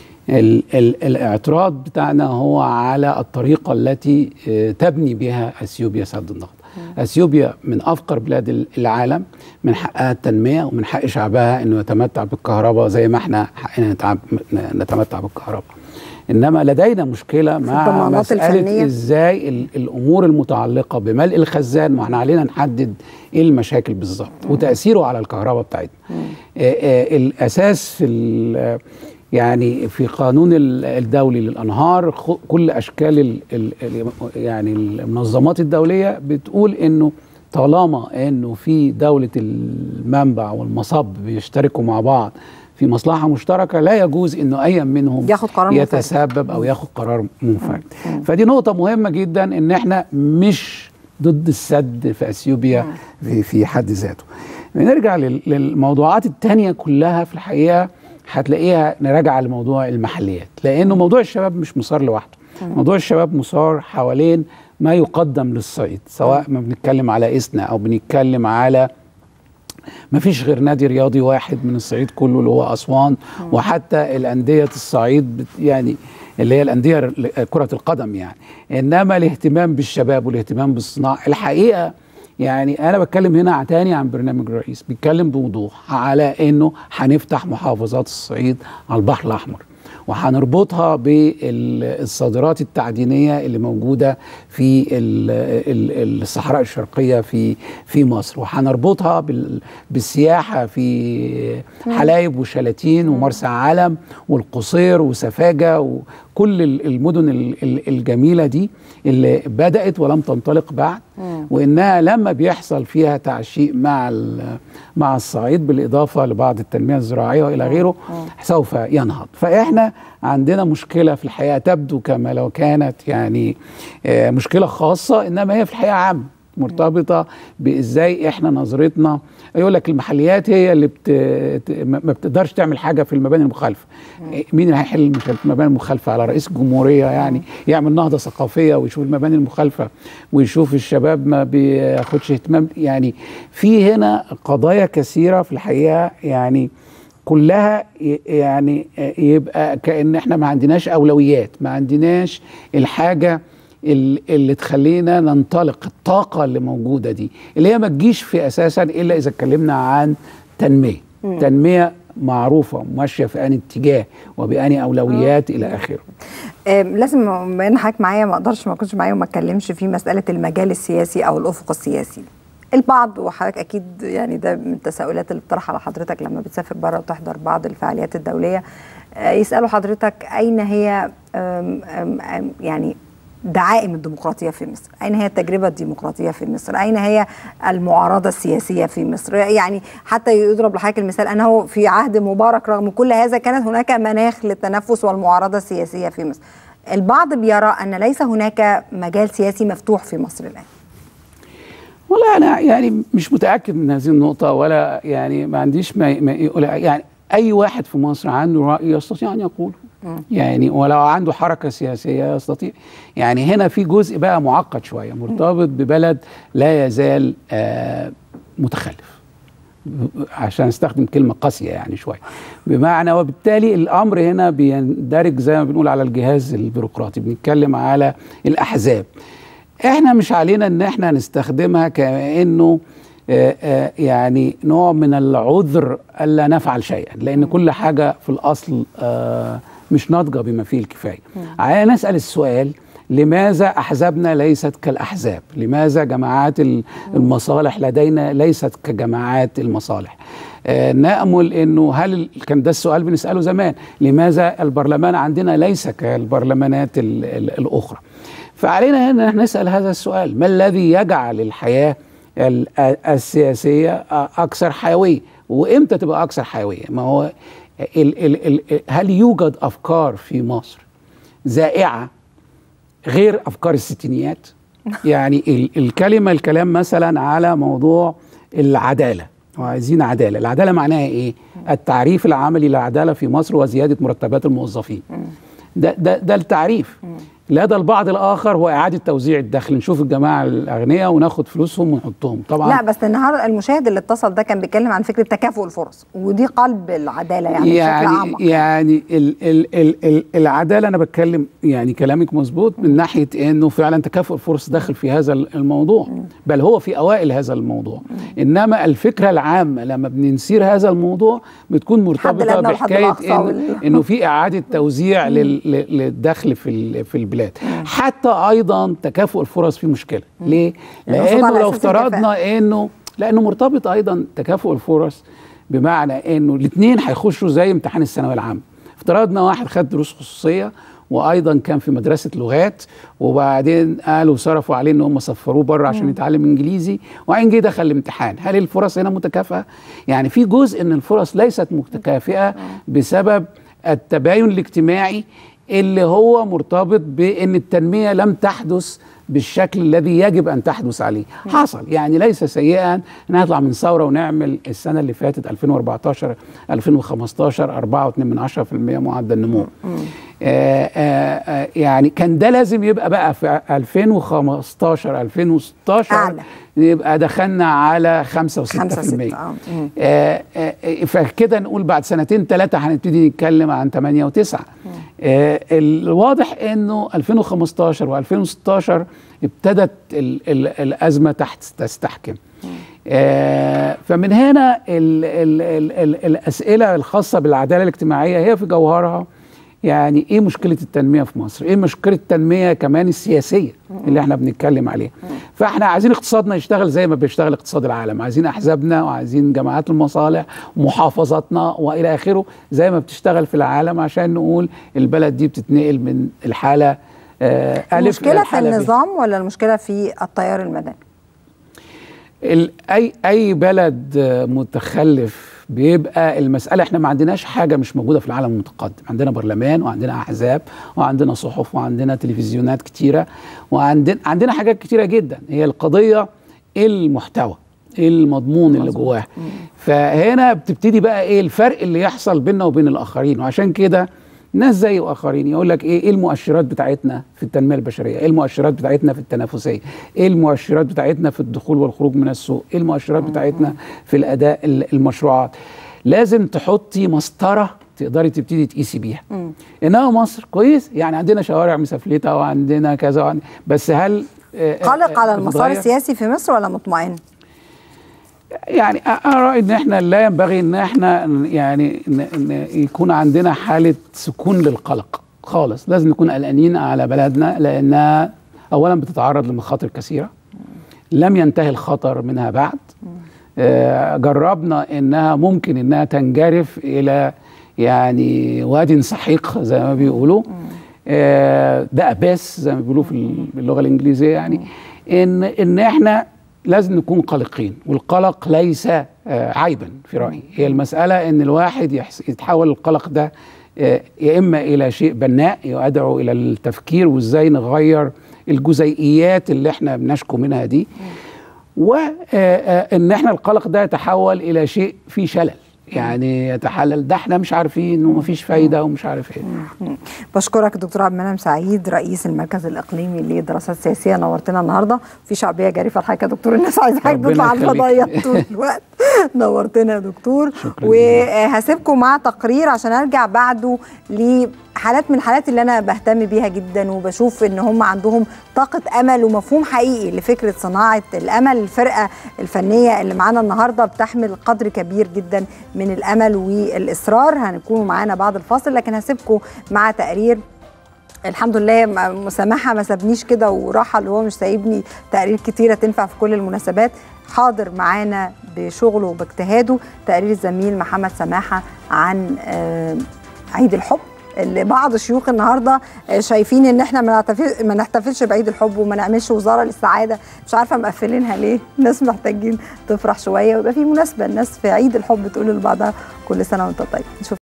ال ال الاعتراض بتاعنا هو على الطريقة التي آه، تبني بها أثيوبيا سد النهضة أثيوبيا من أفقر بلاد ال- العالم من حقها التنمية ومن حق شعبها أنه يتمتع بالكهرباء زي ما احنا حقنا نتعب- نتمتع بالكهرباء إنما لدينا مشكلة مع
الضمانات
مسألة
الفنية.
إزاي ال- الأمور المتعلقة بملء الخزان ما احنا علينا نحدد إيه المشاكل بالظبط وتأثيره على الكهرباء بتاعتنا آه، آه، الأساس في ال- يعني في قانون ال- الدولي للانهار خ- كل اشكال ال ال ال يعني المنظمات الدوليه بتقول انه طالما انه في دوله المنبع والمصب بيشتركوا مع بعض في مصلحه مشتركه لا يجوز انه اي منهم
ياخد قرار منفرد.
يتسبب او ياخد قرار منفرد فدي نقطه مهمه جدا ان احنا مش ضد السد في اثيوبيا في في حد ذاته نرجع لل- للموضوعات التانية كلها في الحقيقه هتلاقيها نراجع لموضوع المحليات لانه موضوع الشباب مش مسار لوحده موضوع الشباب مسار حوالين ما يقدم للصعيد سواء ما بنتكلم على إسنا او بنتكلم على ما فيش غير نادي رياضي واحد من الصعيد كله اللي هو أسوان وحتى الأندية الصعيد بت- يعني اللي هي الأندية ر- كرة القدم يعني إنما الاهتمام بالشباب والاهتمام بالصناعة الحقيقة يعني أنا بتكلم هنا تاني عن برنامج الرئيس بيتكلم بوضوح على إنه هنفتح محافظات الصعيد على البحر الأحمر وهنربطها بالصادرات التعدينية اللي موجودة في ال- ال- الصحراء الشرقية في في مصر وهنربطها بال- بالسياحة في حلايب وشلاتين ومرسى علم والقصير وسفاجة وكل ال- المدن ال- ال- الجميلة دي اللي بدأت ولم تنطلق بعد وإنها لما بيحصل فيها تعشيق مع ال- مع الصعيد بالإضافة لبعض التنمية الزراعية وإلى غيره سوف ينهض فإحنا عندنا مشكلة في الحقيقة تبدو كما لو كانت يعني آه، مشكلة خاصة إنما هي في الحقيقة عامة مرتبطه بازاي احنا نظرتنا يقول لك المحليات هي اللي بت... ما ما بتقدرش تعمل حاجه في المباني المخالفه مين اللي هيحل المش- المباني المخالفه على رئيس الجمهوريه يعني يعمل نهضه ثقافيه ويشوف المباني المخالفه ويشوف الشباب ما بياخدش اهتمام يعني في هنا قضايا كثيره في الحقيقه يعني كلها ي- يعني يبقى كأن احنا ما عندناش أولويات ما عندناش الحاجة ال- اللي تخلينا ننطلق الطاقة اللي موجودة دي اللي هي ما تجيش في أساسا إلا إذا اتكلمنا عن تنمية
مم.
تنمية معروفة ماشية في أني اتجاه وبأني أولويات إلى آخره
آم، لازم بما ان حضرتك معايا ما اقدرش ما اكونش معايا وما اتكلمش في مساله المجال السياسي او الافق السياسي البعض وحضرتك اكيد يعني ده من التساؤلات اللي بتطرح على حضرتك لما بتسافر بره وتحضر بعض الفعاليات الدوليه آه، يسالوا حضرتك اين هي آم، آم، آم، يعني دعائم الديمقراطيه في مصر؟ اين هي التجربه الديمقراطيه في مصر؟ اين هي المعارضه السياسيه في مصر؟ يعني حتى يضرب لحضرتك المثال انه في عهد مبارك رغم كل هذا كانت هناك مناخ للتنفس والمعارضه السياسيه في مصر. البعض بيرى ان ليس هناك مجال سياسي مفتوح في مصر الان.
والله انا يعني مش متاكد من هذه النقطه ولا يعني ما عنديش ما, ما يقول يعني اي واحد في مصر عنده راي يستطيع ان يقوله يعني ولو عنده حركه سياسيه يستطيع يعني هنا في جزء بقى معقد شويه مرتبط ببلد لا يزال آه متخلف عشان استخدم كلمه قاسيه يعني شويه بمعنى وبالتالي الامر هنا بيندرج زي ما بنقول على الجهاز البيروقراطي بنتكلم على الاحزاب احنا مش علينا ان احنا نستخدمها كانه آه، آه، يعني نوع من العذر الا نفعل شيئا لان كل حاجه في الاصل آه، مش ناضجه بما فيه الكفايه علينا نسال السؤال لماذا احزابنا ليست كالاحزاب لماذا جماعات ال- المصالح لدينا ليست كجماعات المصالح آه، نامل انه هل ال- كان ده السؤال بنساله زمان لماذا البرلمان عندنا ليس كالبرلمانات ال- ال- الاخرى فعلينا هنا أن نسال هذا السؤال ما الذي يجعل الحياه ال- السياسيه اكثر حيويه وامتى تبقى اكثر حيويه ما هو ال ال ال هل يوجد افكار في مصر زائعه غير افكار الستينيات يعني ال الكلمه الكلام مثلا على موضوع العداله وعايزين عداله العداله معناها ايه التعريف العملي للعداله في مصر وزياده مرتبات الموظفين ده ده ده التعريف لدى البعض الاخر هو اعاده توزيع الدخل نشوف الجماعه الاغنياء وناخد فلوسهم ونحطهم طبعا
لا بس النهارده المشاهد اللي اتصل ده كان بيتكلم عن فكره تكافؤ الفرص ودي قلب العداله يعني, بشكل
يعني
اعمق
يعني ال ال ال ال العداله انا بتكلم يعني كلامك مظبوط من ناحيه انه فعلا تكافؤ الفرص داخل في هذا الموضوع بل هو في اوائل هذا الموضوع انما الفكره العامه لما بننسير هذا الموضوع بتكون مرتبطه
الأدنى والحد
بحكايه
الأقصى
إنه,
وال-
انه في اعاده توزيع لل- لل- للدخل في ال- في البلاد حتى ايضا تكافؤ الفرص فيه مشكله ليه
لأنه صوت
لانه
على
لو
أساس الكفاءة.
افترضنا انه لانه مرتبط ايضا تكافؤ الفرص بمعنى انه الاثنين هيخشوا زي امتحان الثانويه العامه افترضنا واحد خد دروس خصوصيه وايضا كان في مدرسه لغات وبعدين قالوا صرفوا عليه ان هم سفروه بره عشان يتعلم انجليزي وبعدين جه دخل الامتحان هل الفرص هنا متكافئه يعني في جزء ان الفرص ليست متكافئه بسبب التباين الاجتماعي اللي هو مرتبط بان التنميه لم تحدث بالشكل الذي يجب ان تحدث عليه حصل يعني ليس سيئا ان نطلع من ثوره ونعمل السنه اللي فاتت 2014 2015 4.2 من 10% معدل نمو آه آه آه يعني كان ده لازم يبقى بقى في 2015 2016
أعلى.
يبقى دخلنا على 5
خمسة
و6%
ستة آه. مم.
آه، آه، آه، فكده نقول بعد سنتين ثلاثة هنبتدي نتكلم عن 8 و9 الواضح انه 2015 و2016 ابتدت ال ال الازمه تحت تستحكم آه، فمن هنا ال ال ال ال الاسئله الخاصه بالعداله الاجتماعيه هي في جوهرها يعني ايه مشكله التنميه في مصر؟ ايه مشكله التنميه كمان السياسيه اللي احنا بنتكلم عليها؟ فاحنا عايزين اقتصادنا يشتغل زي ما بيشتغل اقتصاد العالم، عايزين احزابنا وعايزين جماعات المصالح ومحافظاتنا والى اخره زي ما بتشتغل في العالم عشان نقول البلد دي بتتنقل من الحاله آه الف
المشكله
إلى
في
الحالة ب.
النظام ولا المشكله في التيار المدني؟
ال- اي اي بلد آه، متخلف بيبقى المساله احنا ما عندناش حاجه مش موجوده في العالم المتقدم عندنا برلمان وعندنا احزاب وعندنا صحف وعندنا تلفزيونات كتيره وعندنا عندنا حاجات كتيره جدا هي القضيه ايه المحتوى ايه المضمون اللي جواه فهنا بتبتدي بقى ايه الفرق اللي يحصل بيننا وبين الاخرين وعشان كده ناس زي واخرين يقول لك ايه ايه المؤشرات بتاعتنا في التنميه البشريه ايه المؤشرات بتاعتنا في التنافسيه ايه المؤشرات بتاعتنا في الدخول والخروج من السوق ايه المؤشرات بتاعتنا في الاداء ال- المشروعات لازم تحطي مسطره تقدري تبتدي تقيسي بيها انما مصر كويس يعني عندنا شوارع مسفلته وعندنا كذا وعند... بس هل آه، آه،
قلق على
آه،
المسار
بتتغير؟
السياسي في مصر ولا مطمئن؟
يعني انا رايي ان احنا لا ينبغي ان احنا ن- يعني ان إن يكون عندنا حاله سكون للقلق خالص لازم نكون قلقانين على بلدنا لانها اولا بتتعرض لمخاطر كثيره لم ينتهي الخطر منها بعد آه، جربنا انها ممكن انها تنجرف الى يعني واد سحيق زي ما بيقولوا آه، ده اباس زي ما بيقولوا في ال- باللغه الانجليزيه يعني ان ان احنا لازم نكون قلقين والقلق ليس آه، عيبا في رايي هي المساله ان الواحد يحس- يتحول القلق ده آه، يا اما الى شيء بناء يدعو الى التفكير وازاي نغير الجزيئيات اللي احنا بنشكو منها دي وان احنا القلق ده يتحول الى شيء فيه شلل يعني يتحلل ده احنا مش عارفين ومفيش فايده ومش عارف ايه
بشكرك دكتور عبد المنعم سعيد رئيس المركز الاقليمي للدراسات السياسيه نورتنا النهارده في شعبيه جريفه الحقيقه يا دكتور الناس عايزه حضرتك
ربنا
تطلع على
يخليك.
الفضائيات طول الوقت نورتنا يا دكتور وهسيبكم مع تقرير عشان ارجع بعده لحالات من الحالات اللي انا بهتم بيها جدا وبشوف ان هم عندهم طاقه امل ومفهوم حقيقي لفكره صناعه الامل الفرقه الفنيه اللي معانا النهارده بتحمل قدر كبير جدا من الامل والاصرار هنكونوا معانا بعد الفاصل لكن هسيبكم مع تقرير الحمد لله م- مسامحه ما سابنيش كده وراحه اللي هو مش سايبني تقارير كتيره تنفع في كل المناسبات حاضر معانا بشغله وباجتهاده تقرير الزميل محمد سماحه عن آه، عيد الحب اللي بعض شيوخ النهارده آه، شايفين ان احنا ما نحتفل- ما نحتفلش بعيد الحب وما نعملش وزاره للسعاده مش عارفه مقفلينها ليه الناس محتاجين تفرح شويه ويبقى في مناسبه الناس في عيد الحب تقول لبعضها كل سنه وانت طيب نشوف